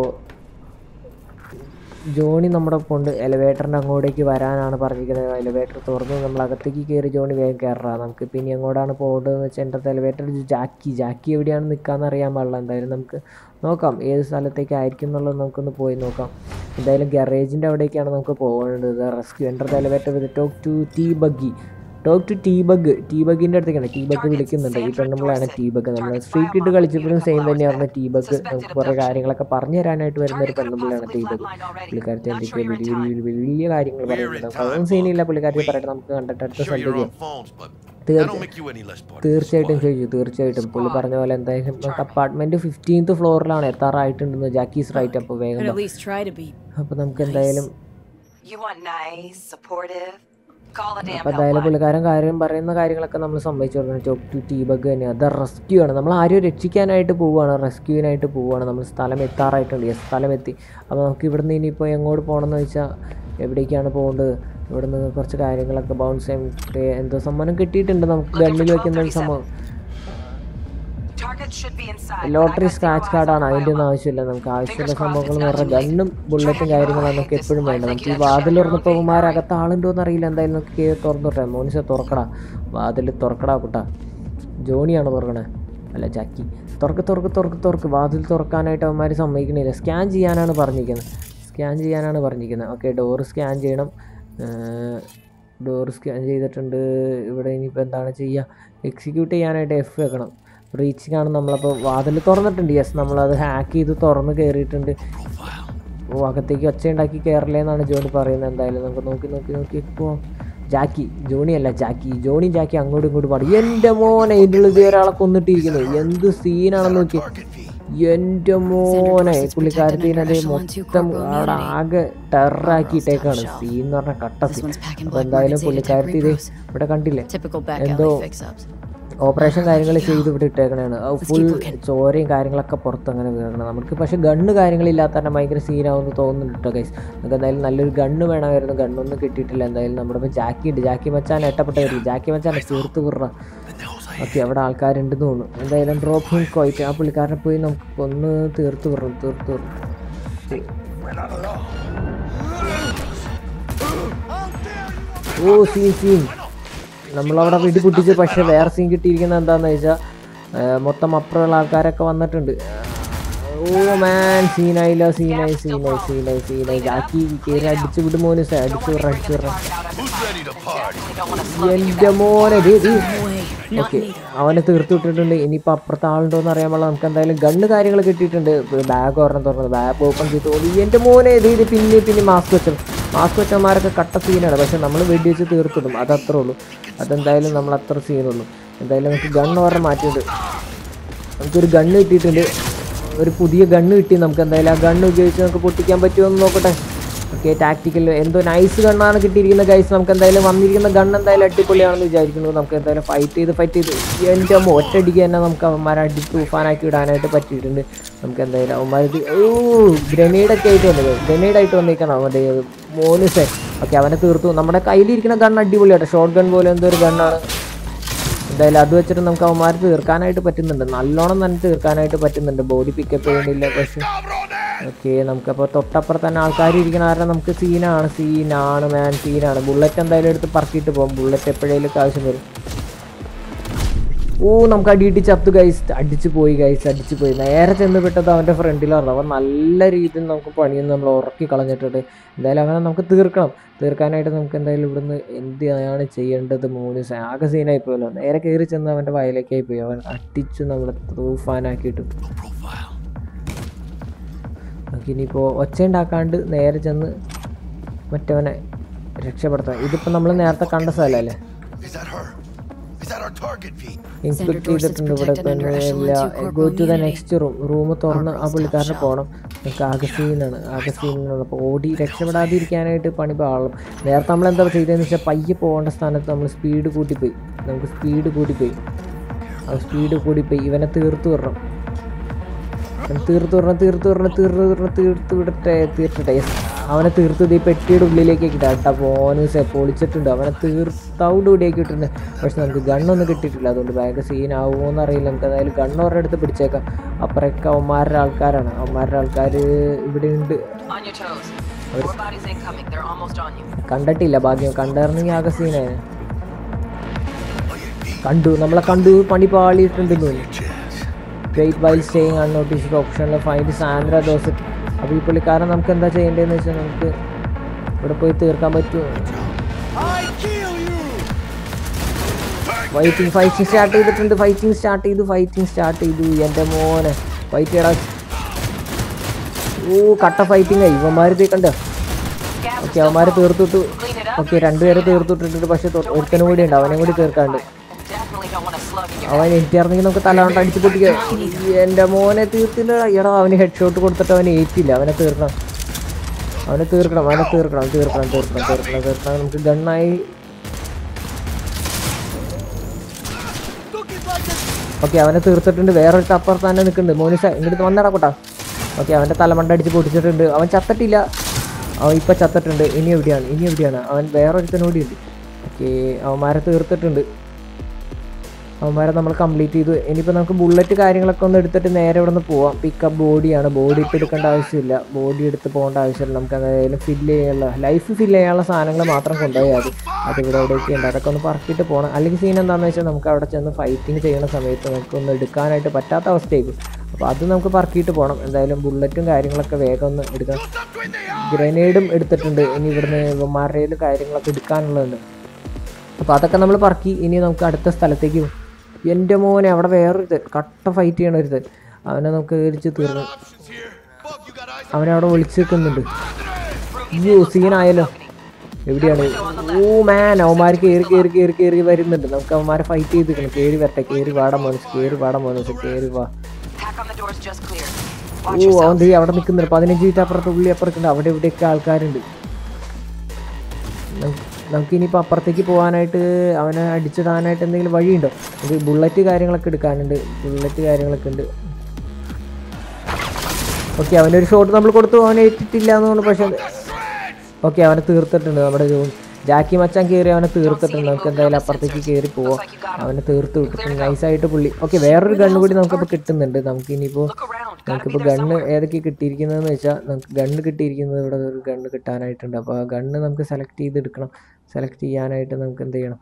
Speaker 1: ജോണി നമ്മുടെ ഒപ്പം ഉണ്ട് എലിവേറ്ററിൻ്റെ അങ്ങോട്ടേക്ക് വരാനാണ് പറഞ്ഞിരിക്കുന്നത് എലിവേറ്റർ തുറന്ന് നമ്മൾ അകത്തേക്ക് കയറി ജോണി വേഗം കയറാം നമുക്ക് പിന്നെ എങ്ങോട്ടാണ് പോകേണ്ടതെന്ന് വെച്ചാൽ എൻ്റെ എലിവേറ്റർ ജാക്കി ജാക്കി എവിടെയാണ് നിൽക്കാന്ന് അറിയാൻ പാടില്ല എന്തായാലും നമുക്ക് നോക്കാം ഏത് സ്ഥലത്തേക്ക് ആയിരിക്കും എന്നുള്ളത് നമുക്കൊന്ന് പോയി നോക്കാം എന്തായാലും ഗാരേജിൻ്റെ അവിടേക്കാണ് നമുക്ക് പോകേണ്ടത് rescue enter the elevator with talk to T bug talk to T bug T ബഗിൻ്റെ അടുത്തേക്കാണ് ടീ ബഗ് വിളിക്കുന്നുണ്ട് ഈ പെണ്ണുമ്പോഴാണ് ടീ ബഗ് നമ്മൾ സ്ട്രീറ്റ് ഇട്ട് കളിച്ചപ്പോഴും സെയിം തന്നെയായിരുന്നു ടീ ബഗ് നമുക്ക് കുറേ കാര്യങ്ങളൊക്കെ പറഞ്ഞു തരാനായിട്ട് വരുന്ന ഒരു പെണ്ണുമ്പോഴാണ് ടീ ബഗ് പുള്ളിക്കാരത്തെ എന്തൊക്കെയോ വലിയ വലിയ വലിയ വലിയ കാര്യങ്ങൾ പറയുന്നുണ്ട് നമുക്ക് അതൊന്നും സീനില്ല പുള്ളിക്കാരത്തെ പറയട്ടെ നമുക്ക് കണ്ടിട്ട് അടുത്ത
Speaker 4: Sure, you're
Speaker 1: സ്ഥലത്തേക്ക്
Speaker 4: on phones, but
Speaker 1: തീർച്ച-
Speaker 4: that don't make you any less part of the
Speaker 1: തീർച്ചയായിട്ടും
Speaker 4: squad.
Speaker 1: ചോദിച്ചു തീർച്ചയായിട്ടും പുള്ളി പറഞ്ഞ പോലെ എന്തായാലും നമുക്ക് അപ്പാർട്ട്മെന്റ് ഫിഫ്റ്റീൻത്ത് ഫ്ലോറിലാണ് എത്താറായിട്ടുണ്ടെന്ന് ജാക്കീസ് റൈറ്റ് അപ്പോൾ വേഗം
Speaker 2: Could
Speaker 1: വാ.
Speaker 2: at least try to be.
Speaker 1: അപ്പോൾ നമുക്ക് എന്തായാലും
Speaker 6: You want nice, supportive? Call a damn
Speaker 1: അപ്പോൾ എന്തായാലും
Speaker 6: helpline.
Speaker 1: പുള്ളിക്കാരൻ കാര്യം പറയുന്ന കാര്യങ്ങളൊക്കെ നമ്മൾ സമ്മതിച്ചു കൊടുക്കണം ടോപ്പ് ടു ടീ ബഗ് തന്നെ അത് റെസ്ക്യൂ ആണ് നമ്മൾ ആരും രക്ഷിക്കാനായിട്ട് പോവുകയാണ് റെസ്ക്യൂവിനായിട്ട് പോവുകയാണ് നമ്മൾ സ്ഥലം എത്താറായിട്ടുണ്ട് യെസ് സ്ഥലം എത്തി അപ്പോൾ നമുക്ക് ഇവിടുന്ന് ഇനിയിപ്പോൾ എങ്ങോട്ട് പോകണമെന്ന് വെച്ചാൽ എവിടേക്കാണ് പോകേണ്ടത് ഇവിടുന്ന് കുറച്ച് കാര്യങ്ങളൊക്കെ ബൗൺസ് ചെയ്യാൻ എന്തോ സമ്മാനം കിട്ടിയിട്ടുണ്ട് നമുക്ക് ഗണ്ണിൽ വെക്കുന്ന ഒരു സംഭവം
Speaker 6: Target should be inside.
Speaker 1: Lottery scratch കാർഡാണ് അതിൻ്റെ ഒന്നും ആവശ്യമില്ല നമുക്ക് ആവശ്യമുള്ള സംഭവങ്ങൾ വേറെ ഗണ്ണും ബുള്ളറ്റും കാര്യങ്ങളും നമുക്ക് എപ്പോഴും വേണ്ട നമുക്ക് ഈ വാതിൽ തുറന്നപ്പോൾ അകത്ത് ആളുണ്ടോ എന്ന് അറിയില്ല എന്തായാലും നമുക്ക് കയറി തുറന്നിട്ടെ മോനിസ തുറക്കടാ വാതിൽ തുറക്കടാ കുട്ടാ ജോണിയാണ് തുറക്കണേ അല്ല ജാക്കി തുറക്ക് തുറക്ക് തുറക്ക് തുറക്ക് വാതിൽ തുറക്കാനായിട്ട് അവന്മാർ സമ്മതിക്കണില്ല സ്കാൻ ചെയ്യാനാണ് പറഞ്ഞിരിക്കുന്നത് സ്കാൻ ചെയ്യാനാണ് പറഞ്ഞിരിക്കുന്നത് ഓക്കെ ഡോർ സ്കാൻ ചെയ്യണം ഡോർ സ്കാൻ ചെയ്തിട്ടുണ്ട് ഇവിടെ ഇനിയിപ്പോൾ എന്താണ് ചെയ്യുക എക്സിക്യൂട്ട് ചെയ്യാനായിട്ട് എഫ് വെക്കണം റീച്ചിങ് ആണ് നമ്മളപ്പോൾ വാതിൽ തുറന്നിട്ടുണ്ട് യെസ് നമ്മളത് ഹാക്ക് ചെയ്ത് തുറന്ന് കയറിയിട്ടുണ്ട് ഓ അകത്തേക്ക് ഒച്ച ഉണ്ടാക്കി കയറില്ലേ എന്നാണ് ജോണി പറയുന്നത് എന്തായാലും നമുക്ക് നോക്കി നോക്കി നോക്കി ഇപ്പോൾ ജാക്കി ജോണി അല്ല ജാക്കി ജോണി ജാക്കി അങ്ങോട്ടും ഇങ്ങോട്ടും പാടും എൻ്റെ മോനെ ഇതിൽ ഇത് ഒരാളെ കൊന്നിട്ടിരിക്കുന്നു എന്ത് സീനാണെന്ന് നോക്കി എൻ്റെ മോനെ പുള്ളിക്കാരത്തിനത് മൊത്തം അവിടെ ആകെ ടെററാക്കിയിട്ടേക്കാണ് സീൻ എന്ന് പറഞ്ഞാൽ കട്ട
Speaker 2: This
Speaker 1: സീൻ
Speaker 2: one's packing
Speaker 1: അപ്പോൾ
Speaker 2: blood
Speaker 1: എന്തായാലും
Speaker 2: marks, Ada Tech
Speaker 1: പുള്ളിക്കാരത്തി ഇത്
Speaker 2: repros.
Speaker 1: ഇവിടെ കണ്ടില്ലേ
Speaker 2: Typical back
Speaker 1: എന്തോ
Speaker 2: alley fix-ups.
Speaker 1: ഓപ്പറേഷൻ കാര്യങ്ങൾ ചെയ്ത് ഇവിടെ ഇട്ടേക്കണാണ് ഫുൾ
Speaker 2: keep looking.
Speaker 1: ചോരയും കാര്യങ്ങളൊക്കെ പുറത്ത് അങ്ങനെ വീഴണം നമുക്ക് പക്ഷേ ഗണ്ണ് കാര്യങ്ങളില്ലാത്ത തന്നെ ഭയങ്കര സീനാവുമെന്ന് തോന്നുന്നുണ്ട് കേട്ടോ ഗൈസ് നമുക്ക് എന്തായാലും നല്ലൊരു ഗണ്ണ് വേണമായിരുന്നു ഗണ്ണൊന്നും കിട്ടിയിട്ടില്ല എന്തായാലും നമ്മുടെ ഇപ്പോൾ ജാക്കി ഉണ്ട് ജാക്കി മച്ചാൻ എട്ടപ്പെട്ടവരില്ല ജാക്കി മച്ചാൻ ചേർത്ത് വിറ ഓക്കെ അവിടെ ആൾക്കാരുണ്ടെന്ന് തോന്നുന്നു എന്തായാലും ഡ്രോപ്പ് ഹിം കോയിട്ട് ആ പുള്ളിക്കാരനെ പോയി നമുക്ക് ഒന്ന് തീർത്ത് വിറ തീർത്ത് വിറ ഓ സീൻ സീൻ നമ്മളവിടെ വെടി പൊട്ടിച്ച് പക്ഷെ വേറെ സീൻ കിട്ടിയിരിക്കുന്നത് എന്താണെന്ന് വെച്ചാൽ മൊത്തം അപ്പുറമുള്ള ആൾക്കാരൊക്കെ വന്നിട്ടുണ്ട് ഓ മാൻ സീനായില്ല സീനായി സീനായി സീനായി സീനായി ആക്കി കയറി അടിച്ചു വിടും മോന് സെ- അടിച്ചു വിട അടിച്ചു വിട
Speaker 4: Who's ready to party?
Speaker 1: എൻ്റെ മോനെ ദേ, ദേ.
Speaker 2: way. Not
Speaker 1: okay
Speaker 2: me.
Speaker 1: അവനെ തീർത്ത് വിട്ടിട്ടുണ്ട് ഇനിയിപ്പോൾ അപ്പുറത്തെ ആളുണ്ടോന്ന് അറിയാൻ പാടില്ല നമുക്ക് എന്തായാലും ഗണ്ണ് കാര്യങ്ങൾ കിട്ടിയിട്ടുണ്ട് ബാഗ് ഒരെണ്ണം തുറന്നത് ബാഗ് ഓപ്പൺ ചെയ്ത് ഓടി എൻ്റെ മോനെ ഇത് ഇത് പിന്നെ പിന്നെ മാസ്ക് വെച്ചത് മാസ്ക് വെച്ചന്മാരൊക്കെ കട്ട സീനാണ് പക്ഷെ നമ്മൾ വെടി വെച്ച് തീർത്തിടും അത് അത്രേ ഉള്ളൂ അതെന്തായാലും നമ്മൾ അത്ര സീനുള്ളൂ എന്തായാലും നമുക്ക് ഗണ്ണ് ഒരെണ്ണം മാറ്റിയിട്ടുണ്ട് നമുക്കൊരു ഗണ്ണ് കിട്ടിയിട്ടുണ്ട് ഒരു പുതിയ ഗണ്ണ് കിട്ടി നമുക്ക് എന്തായാലും ആ ഗണ്ണ് ഉപയോഗിച്ച് നമുക്ക് പൊട്ടിക്കാൻ പറ്റുമോ എന്ന് നോക്കട്ടെ ഓക്കെ ടാക്ടിക്കൽ എന്തോ നൈസ് ഗണ്ണാണ് കിട്ടിയിരിക്കുന്ന ഗൈസ് നമുക്ക് എന്തായാലും വന്നിരിക്കുന്ന ഗണ്ണ് എന്തായാലും അടിപൊളിയാണെന്ന് വിചാരിക്കുന്നു നമുക്ക് എന്തായാലും ഫൈറ്റ് ചെയ്ത് ഫൈറ്റ് ചെയ്ത് എൻ്റെ അമ്മ ഒറ്റയടിക്ക് തന്നെ നമുക്ക് അവന്മാരെ അടി തൂഫാനാക്കി വിടാനായിട്ട് പറ്റിയിട്ടുണ്ട് നമുക്ക് എന്തായാലും അവന്മാർ ഓ ഗ്രനേഡൊക്കെ ആയിട്ട് വന്നത് ഗ്രനേഡ് ആയിട്ട് വന്നേക്കണം അവൻ്റെ മോനുസെ ഓക്കെ അവനെ തീർത്തു നമ്മുടെ കയ്യിലിരിക്കുന്ന ഗണ്ണ് അടിപൊളിയാട്ടോ ഷോർട്ട് ഗൺ പോലെ എന്തോ ഒരു ഗണ്ണാണ് എന്തായാലും അത് വെച്ചിട്ട് നമുക്ക് അവന്മാർ തീർക്കാനായിട്ട് പറ്റുന്നുണ്ട് നല്ലോണം തന്നെ തീർക്കാനായിട്ട് പറ്റുന്നുണ്ട് ബോഡി പിക്കപ്പ് ചെയ്യുന്നില്ല പക്ഷെ ഓക്കെ നമുക്കപ്പോൾ തൊട്ടപ്പുറത്ത് തന്നെ ആൾക്കാർ ഇരിക്കണ കാരണം നമുക്ക് സീനാണ് സീനാണ് മാൻ സീനാണ് ബുള്ളറ്റ് എന്തായാലും എടുത്ത് പറക്കിയിട്ട് പോകും ബുള്ളറ്റ് എപ്പോഴേലും ആവശ്യം വരും ഓ നമുക്ക് അടിയിട്ട് ചത്തു ഗൈസ് അടിച്ചു പോയി ഗൈസ് അടിച്ചു പോയി നേരെ ചെന്ന് പെട്ടത് അവൻ്റെ ഫ്രണ്ടിലായിരുന്നു അവൻ നല്ല രീതിയിൽ നമുക്ക് പണിയൊന്നും നമ്മൾ ഉറക്കി കളഞ്ഞിട്ടുണ്ട് എന്തായാലും അവനെ നമുക്ക് തീർക്കണം തീർക്കാനായിട്ട് നമുക്ക് എന്തായാലും ഇവിടുന്ന് എന്താണ് ചെയ്യേണ്ടത് മൂന്ന് സ- ആകെ സീനായി പോയല്ലോ നേരെ കയറി ചെന്ന് അവൻ്റെ വയലേക്കായി പോയി അവൻ അടിച്ചു നമ്മളെ തൂഫാനാക്കിയിട്ട് നമുക്കിനിയിപ്പോൾ ഒച്ച ഉണ്ടാക്കാണ്ട് നേരെ ചെന്ന് മറ്റവനെ രക്ഷപ്പെടുത്താം ഇതിപ്പോൾ നമ്മൾ നേരത്തെ കണ്ട സ്ഥലമല്ലേ
Speaker 4: Is that her? Is that our target, V?
Speaker 1: Inspect
Speaker 2: Dorset's
Speaker 1: ചെയ്തിട്ടുണ്ട് ഇവിടെ
Speaker 2: protected under
Speaker 1: തന്നെ
Speaker 2: Echelon
Speaker 1: എല്ലാ
Speaker 2: two core
Speaker 1: go to the
Speaker 2: immunity.
Speaker 1: Next room room തുറന്ന് ആ
Speaker 2: Corporate
Speaker 1: പുള്ളിക്കാരന്
Speaker 2: staff
Speaker 1: പോകണം നമുക്ക് ആകസീനാണ് ആകസീനാണ് അപ്പോൾ ഓടി രക്ഷപ്പെടാതിരിക്കാനായിട്ട് പണി പാളും നേരത്തെ നമ്മൾ എന്താ ചെയ്തതെന്ന് വെച്ചാൽ പയ്യെ പോകേണ്ട സ്ഥാനത്ത് നമ്മൾ സ്പീഡ് കൂട്ടിപ്പോയി നമുക്ക് സ്പീഡ് കൂട്ടിപ്പോയി ആ സ്പീഡ് കൂടിപ്പോയി ഇവനെ തീർത്ത് വിടണം അവൻ തീർത്ത് വിടണം തീർത്ത് വിടണം തീർത്ത് വിടണം തീർത്ത് വിടട്ടെ തീർത്തട്ടെ Yes. അവനെ തീർത്ത് ഈ പെട്ടിയുടെ ഉള്ളിലേക്ക് ഇട്ടാ പോനൂസെ പൊളിച്ചിട്ടുണ്ട് അവനെ തീർത്തവിടെ ഇവിടേക്ക് ഇട്ടിട്ടുണ്ട് പക്ഷെ നമുക്ക് ഗണ്ണൊന്നും കിട്ടിയിട്ടില്ല അതുകൊണ്ട് ബാഗ് സീൻ ആവുമോന്ന് അറിയില്ല നമുക്ക് എന്തായാലും ഗണ്ണ് അവരുടെ അടുത്ത് പിടിച്ചേക്കാം അപ്പുറമൊക്കെ അവന്മാരുടെ ആൾക്കാരാണ് അവന്മാരുടെ ആൾക്കാർ ഇവിടെ ഉണ്ട്
Speaker 6: On your toes. More bodies incoming. They're almost on you.
Speaker 1: കണ്ടിട്ടില്ല ഭാഗ്യം കണ്ടായിരുന്നെങ്കിൽ ആകെ സീനായിരുന്നു കണ്ടു നമ്മളെ കണ്ടു പണി പാളിയിട്ടുണ്ടെന്ന് തോന്നുന്നു
Speaker 4: Chance.
Speaker 1: Wait while staying unnoticed ഓപ്ഷനിൽ ഫൈൻഡ് സാന്ദ്ര ദോസറ്റ് അപ്പോൾ ഈ പുള്ളിക്കാരൻ നമുക്ക് എന്താ ചെയ്യേണ്ടതെന്ന് വെച്ചാൽ നമുക്ക് ഇവിടെ പോയി തീർക്കാൻ പറ്റുമോ ഫൈറ്റിംഗ് ഫൈറ്റിംഗ് സ്റ്റാർട്ട് ചെയ്തിട്ടുണ്ട് ഫൈറ്റിംഗ് സ്റ്റാർട്ട് ചെയ്തു ഫൈറ്റിംഗ് സ്റ്റാർട്ട് ചെയ്തു എൻ്റെ മോനെ ഫൈറ്റ് ചെയ്യടാ ഓ കട്ട ഫൈറ്റിംഗ് ആയി ഇവന്മാർ തീക്കണ്ട
Speaker 6: Gas is
Speaker 1: ഓക്കെ
Speaker 6: still
Speaker 1: അവന്മാർ
Speaker 6: full.
Speaker 1: തീർത്തിട്ടു
Speaker 6: Clean it up.
Speaker 1: ഓക്കെ രണ്ടുപേരെ തീർത്തിട്ടിട്ടുണ്ട് പക്ഷെ തൊ- ഒരുത്തനും കൂടി ഉണ്ട് അവനെ കൂടി തീർക്കാണ്ട്
Speaker 6: And definitely don't want a slug in your
Speaker 1: അവൻ എനിക്കായിരുന്നെങ്കിൽ നമുക്ക് തലകൊണ്ട് അടിച്ചു പൊട്ടിക്കുക എൻ്റെ മോനെ തീർത്തില്ല എടാ അവന് ഹെഡ് ഷോട്ട് കൊടുത്തിട്ട് അവനെ ഏറ്റില്ല അവനെ തീർക്കണം അവനെ തീർക്കണം അവനെ തീർക്കണം തീർക്കണം തീർക്കണം തീർക്കണം തീർക്കണം നമുക്ക് ഗണ്ണായി ഓക്കെ അവനെ തീർത്തിട്ടുണ്ട് വേറൊരു അപ്പുറത്ത് തന്നെ നിൽക്കുന്നുണ്ട് മോനിസ ഇങ്ങോട്ട് വന്നടാ കൂട്ടാ ഓക്കെ അവൻ്റെ തലമണ്ട അടിച്ച് പൊട്ടിച്ചിട്ടുണ്ട് അവൻ ചത്തിട്ടില്ല അവൻ ഇപ്പം ചത്തിട്ടുണ്ട് ഇനി എവിടെയാണ് ഇനി എവിടെയാണ് അവൻ വേറൊരുത്തനോടി ഉണ്ട് ഓക്കെ അവന്മാരെ തീർത്തിട്ടുണ്ട് അവന്മാരെ നമ്മൾ കംപ്ലീറ്റ് ചെയ്തു ഇനിയിപ്പോൾ നമുക്ക് ബുള്ളറ്റ് കാര്യങ്ങളൊക്കെ ഒന്ന് എടുത്തിട്ട് നേരെ ഇവിടെ നിന്ന് പോവാം പിക്കപ്പ് ബോഡിയാണ് ബോഡി ഇട്ട് എടുക്കേണ്ട ആവശ്യമില്ല ബോഡി എടുത്ത് പോകേണ്ട ആവശ്യമില്ല നമുക്ക് എന്തായാലും ഫില്ല് ചെയ്യാനുള്ള ലൈഫ് ഫില്ല് ചെയ്യാനുള്ള സാധനങ്ങൾ മാത്രം കൊണ്ടുപോയാൽ മതി അത് ഇവിടെ എവിടെയൊക്കെ ഉണ്ട് അതൊക്കെ ഒന്ന് പറക്കിയിട്ട് പോകണം അല്ലെങ്കിൽ സീൻ എന്താണെന്ന് വെച്ചാൽ നമുക്ക് അവിടെ ചെന്ന് ഫൈറ്റിംഗ് ചെയ്യുന്ന സമയത്ത് നമുക്കൊന്ന് എടുക്കാനായിട്ട് പറ്റാത്ത അവസ്ഥയായിരിക്കും അപ്പോൾ അത് നമുക്ക് പറക്കിയിട്ട് പോകണം എന്തായാലും ബുള്ളറ്റും കാര്യങ്ങളൊക്കെ വേഗം ഒന്ന് എടുക്കണം ഗ്രനേഡും എടുത്തിട്ടുണ്ട് ഇനി ഇവിടുന്ന് ഇവന്മാരുടെ കാര്യങ്ങളൊക്കെ എടുക്കാനുള്ളതുണ്ട് അപ്പോൾ അതൊക്കെ നമ്മൾ പറക്കി ഇനി നമുക്ക് അടുത്ത സ്ഥലത്തേക്ക് പോകും എൻ്റെ മോനെ അവിടെ വേറൊരു കട്ട ഫൈറ്റ് ചെയ്യണ ഒരുത്തൻ അവനെ നമുക്ക് എരിച്ച് തീർന്നു അവനെ അവിടെ വിളിച്ച് നിൽക്കുന്നുണ്ട് അയ്യോ സീനായല്ലോ എവിടെയാണ് ഓ മാൻ അവന്മാർ കയറി കയറി കയറി കയറി വരുന്നുണ്ട് നമുക്ക് അവന്മാരെ ഫൈറ്റ് ചെയ്ത് നിൽക്കണം കയറി വരട്ടെ കയറി വാടാ മോനസ് കയറി വാടാ മോനസ് കയറി വാ
Speaker 6: Pack on the doors just cleared.
Speaker 1: Oh
Speaker 6: Watch
Speaker 1: അവൻ
Speaker 6: yourself.
Speaker 1: ദേ അവിടെ നിൽക്കുന്നുണ്ട് പതിനഞ്ച് മിനിറ്റ് അപ്പുറത്ത് ഉള്ളി അപ്പുറത്തുണ്ട് അവിടെ ഇവിടെയൊക്കെ ആൾക്കാരുണ്ട് നമുക്ക് നമുക്കിനിയിപ്പോൾ അപ്പുറത്തേക്ക് പോകാനായിട്ട് അവനെ അടിച്ചിടാനായിട്ട് എന്തെങ്കിലും വഴിയുണ്ടോ നമുക്ക് ബുള്ളറ്റ് കാര്യങ്ങളൊക്കെ എടുക്കാനുണ്ട് ബുള്ളറ്റ് കാര്യങ്ങളൊക്കെ ഉണ്ട് ഓക്കെ അവനൊരു ഷോട്ട് നമ്മൾ കൊടുത്തു അവനെ ഏറ്റിട്ടില്ല എന്ന് തോന്നുന്നു പക്ഷേ ഓക്കെ അവനെ തീർത്തിട്ടുണ്ട് നമ്മുടെ ജോ- ജാക്കി മച്ചാൻ കയറി അവനെ തീർത്തിട്ടുണ്ട് നമുക്ക് എന്തായാലും അപ്പുറത്തേക്ക് കയറി പോവാം അവനെ തീർത്ത് വിട്ടിട്ടുണ്ട് നൈസായിട്ട് പുള്ളി ഓക്കെ വേറൊരു ഗണ്ണ് കൂടി നമുക്കിപ്പോൾ കിട്ടുന്നുണ്ട് നമുക്ക് ഇനിയിപ്പോൾ
Speaker 6: Look around. Gotta be
Speaker 1: നമുക്കിപ്പോൾ
Speaker 6: there
Speaker 1: ഗണ്ണ്
Speaker 6: somewhere.
Speaker 1: ഏതൊക്കെ കിട്ടിയിരിക്കുന്നതെന്ന് വെച്ചാൽ നമുക്ക് ഗണ്ണ് കിട്ടിയിരിക്കുന്നത് ഇവിടെ ഒരു ഗണ്ണ് കിട്ടാനായിട്ടുണ്ട് അപ്പോൾ ആ ഗണ്ണ് നമുക്ക് സെലക്ട് ചെയ്തെടുക്കണം സെലക്ട് ചെയ്യാനായിട്ട് നമുക്ക് എന്ത് ചെയ്യണം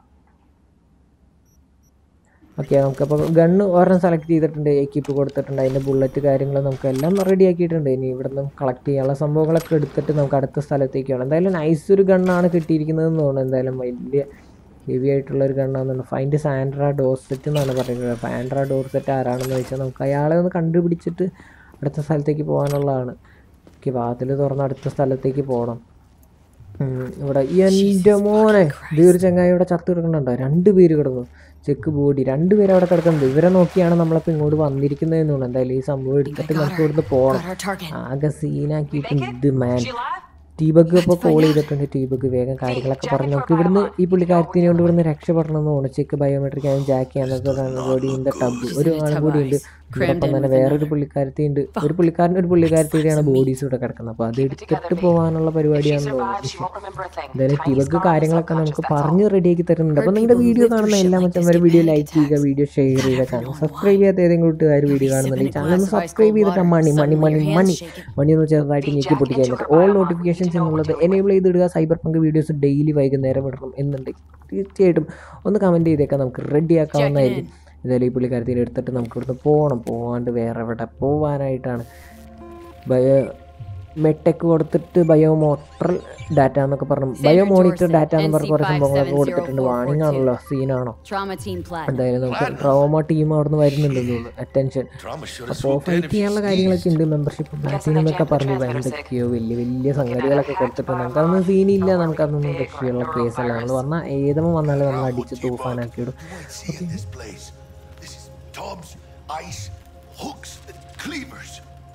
Speaker 1: ഓക്കെ നമുക്കപ്പോൾ ഗണ്ണ് ഒരെണ്ണം സെലക്ട് ചെയ്തിട്ടുണ്ട് എക്യൂപ്പ് കൊടുത്തിട്ടുണ്ട് അതിൻ്റെ ബുള്ളറ്റ് കാര്യങ്ങൾ നമുക്ക് എല്ലാം റെഡി ആക്കിയിട്ടുണ്ട് ഇനി ഇവിടെ നിന്ന് കളക്ട് ചെയ്യാനുള്ള സംഭവങ്ങളൊക്കെ എടുത്തിട്ട് നമുക്ക് അടുത്ത സ്ഥലത്തേക്ക് വേണം എന്തായാലും നൈസ് ഒരു ഗണ്ണാണ് കിട്ടിയിരിക്കുന്നതെന്ന് തോന്നുന്നു എന്തായാലും വലിയ ഹെവി ആയിട്ടുള്ള ഒരു ഗണ്ണാണെന്നുണ്ട് ഫൈൻഡ് സാൻഡ്ര ഡോർസെറ്റ് എന്നാണ് പറയുന്നത് സാൻഡ്ര ഡോർസെറ്റ് ആരാണെന്ന് വെച്ചാൽ നമുക്ക് അയാളെ ഒന്ന് കണ്ടുപിടിച്ചിട്ട് അടുത്ത സ്ഥലത്തേക്ക് പോകാനുള്ളതാണ് ഓക്കെ വാതിൽ തുറന്ന് അടുത്ത സ്ഥലത്തേക്ക് പോകണം ഉം, ഇവിടെ എൻ്റെ മോനെ ഇത് ഒരു ചങ്ങായി ഇവിടെ ചത്ത് കിടക്കുന്നുണ്ടോ രണ്ട് പേര് കിടന്നു ചെക്ക് ബോഡി രണ്ട് പേര് അവിടെ കിടക്കുന്നത് ഇവരെ നോക്കിയാണ് നമ്മളിപ്പോൾ ഇങ്ങോട്ട് വന്നിരിക്കുന്നതെന്ന് തോന്നുന്നു എന്തായാലും ഈ സംഭവം എടുത്തിട്ട് നമുക്ക് ഇവിടുന്ന് പോകണം
Speaker 2: Got our target.
Speaker 1: ആകെ സീനാക്കിയിട്ടുണ്ട് ഇത് മാൻ
Speaker 6: She alive?
Speaker 1: ടീബഗ് ഇപ്പോൾ കോൾ ചെയ്തിട്ടുണ്ട് ടീബഗ് വേഗം കാര്യങ്ങളൊക്കെ പറഞ്ഞു നമുക്ക് ഇവിടുന്ന് ഈ പുള്ളിക്കാരത്തിനെ കൊണ്ട് ഇവിടുന്ന് രക്ഷപ്പെടണം എന്ന് തോന്നുന്നു ചെക്ക് ബയോമെട്രിക് ആയും ജാക്കി എന്നൊക്കെ ബോഡി ഇൻ ദ ടബ് ഒരു ആളും കൂടി ഉണ്ട് ഇതോടൊപ്പം തന്നെ വേറൊരു പുള്ളിക്കാരത്തി ഉണ്ട് ഒരു പുള്ളിക്കാരൻ ഒരു പുള്ളിക്കാരത്തിയുടെയാണ് ബോഡീസ് ഇവിടെ കിടക്കുന്നത് അപ്പോൾ അത് എടുത്തിട്ട് പോകാനുള്ള
Speaker 6: She
Speaker 1: പരിപാടിയാണെന്ന്
Speaker 6: survived.
Speaker 1: തോന്നുന്നു
Speaker 6: She won't remember a thing.
Speaker 1: എന്തായാലും
Speaker 6: Tiny
Speaker 1: ടിവക്ക്
Speaker 6: scars,
Speaker 1: കാര്യങ്ങളൊക്കെ നമുക്ക്
Speaker 6: subconscious, that's
Speaker 1: പറഞ്ഞ് റെഡിയാക്കി തരുന്നുണ്ട് അപ്പോൾ നിങ്ങളുടെ വീഡിയോ കാണുന്ന എല്ലാ മച്ചന്മാരും വീഡിയോ ലൈക്ക് ചെയ്യുക വീഡിയോ ഷെയർ ചെയ്യുക ചാനൽ സബ്സ്ക്രൈബ് ചെയ്യാത്ത ഏതെങ്കിലും കൂട്ടുകാർ വീഡിയോ കാണുന്നുണ്ടെങ്കിൽ ചാനൽ ഒന്ന് സബ്സ്ക്രൈബ് ചെയ്തിട്ട് മണി മണി മണി മണി മണി ഒന്ന് ചെറുതായിട്ട് ഞെക്കി പൊട്ടിക്കാൻ പറ്റും ഓൾ നോട്ടിഫിക്കേഷൻസ് എന്നുള്ളത് എനേബിൾ ചെയ്തിടുക സൈബർ പങ്ക് വീഡിയോസ് ഡെയിലി വൈകുന്നേരം ഇടണം എന്നുണ്ടെങ്കിൽ തീർച്ചയായിട്ടും ഒന്ന് കമൻറ്റ് ചെയ്തേക്കാം നമുക്ക് റെഡിയാക്കാവുന്നതായിരിക്കും എന്തായാലും ഈ പുള്ളിക്കാരത്തിൽ എടുത്തിട്ട് നമുക്ക് ഇവിടുന്ന് പോകണം പോകാണ്ട് വേറെ എവിടെ പോകാനായിട്ടാണ് മെട്ടെക്ക് കൊടുത്തിട്ട് ബയോ മോട്ടർ ഡാറ്റ എന്നൊക്കെ പറഞ്ഞു ബയോ മോണിറ്റർ ഡാറ്റ എന്ന് പറഞ്ഞ കുറേ സംഭവങ്ങളൊക്കെ കൊടുത്തിട്ടുണ്ട് വാണിംഗ് ആണല്ലോ സീനാണോ
Speaker 2: Trauma team platinum.
Speaker 1: എന്തായാലും നമുക്ക് ട്രോമ ടീം അവിടെ നിന്ന് വരുന്നുണ്ടെന്ന് തോന്നുന്നു അറ്റൻഷൻ
Speaker 4: Drama should have
Speaker 1: അപ്പോൾ
Speaker 4: swooped in
Speaker 1: ഫൈറ്റ്
Speaker 4: if
Speaker 1: ചെയ്യാനുള്ള കാര്യങ്ങളൊക്കെ ഉണ്ട് മെമ്പർഷിപ്പ് പ്ലാറ്റിനം എന്നൊക്കെ പറഞ്ഞു എന്തൊക്കെയോ വലിയ വലിയ സംഗതികളൊക്കെ കൊടുത്തിട്ടുണ്ട് നമുക്കതൊന്നും സീനില്ല നമുക്കതൊന്നും രക്ഷയുള്ള കേസല്ല നമ്മൾ വന്നാൽ ഏതമോ വന്നാലും നമ്മൾ അടിച്ച് തൂഫാനാക്കി വിടും
Speaker 4: See this place. This is tubs, ice, hooks, and cleavers.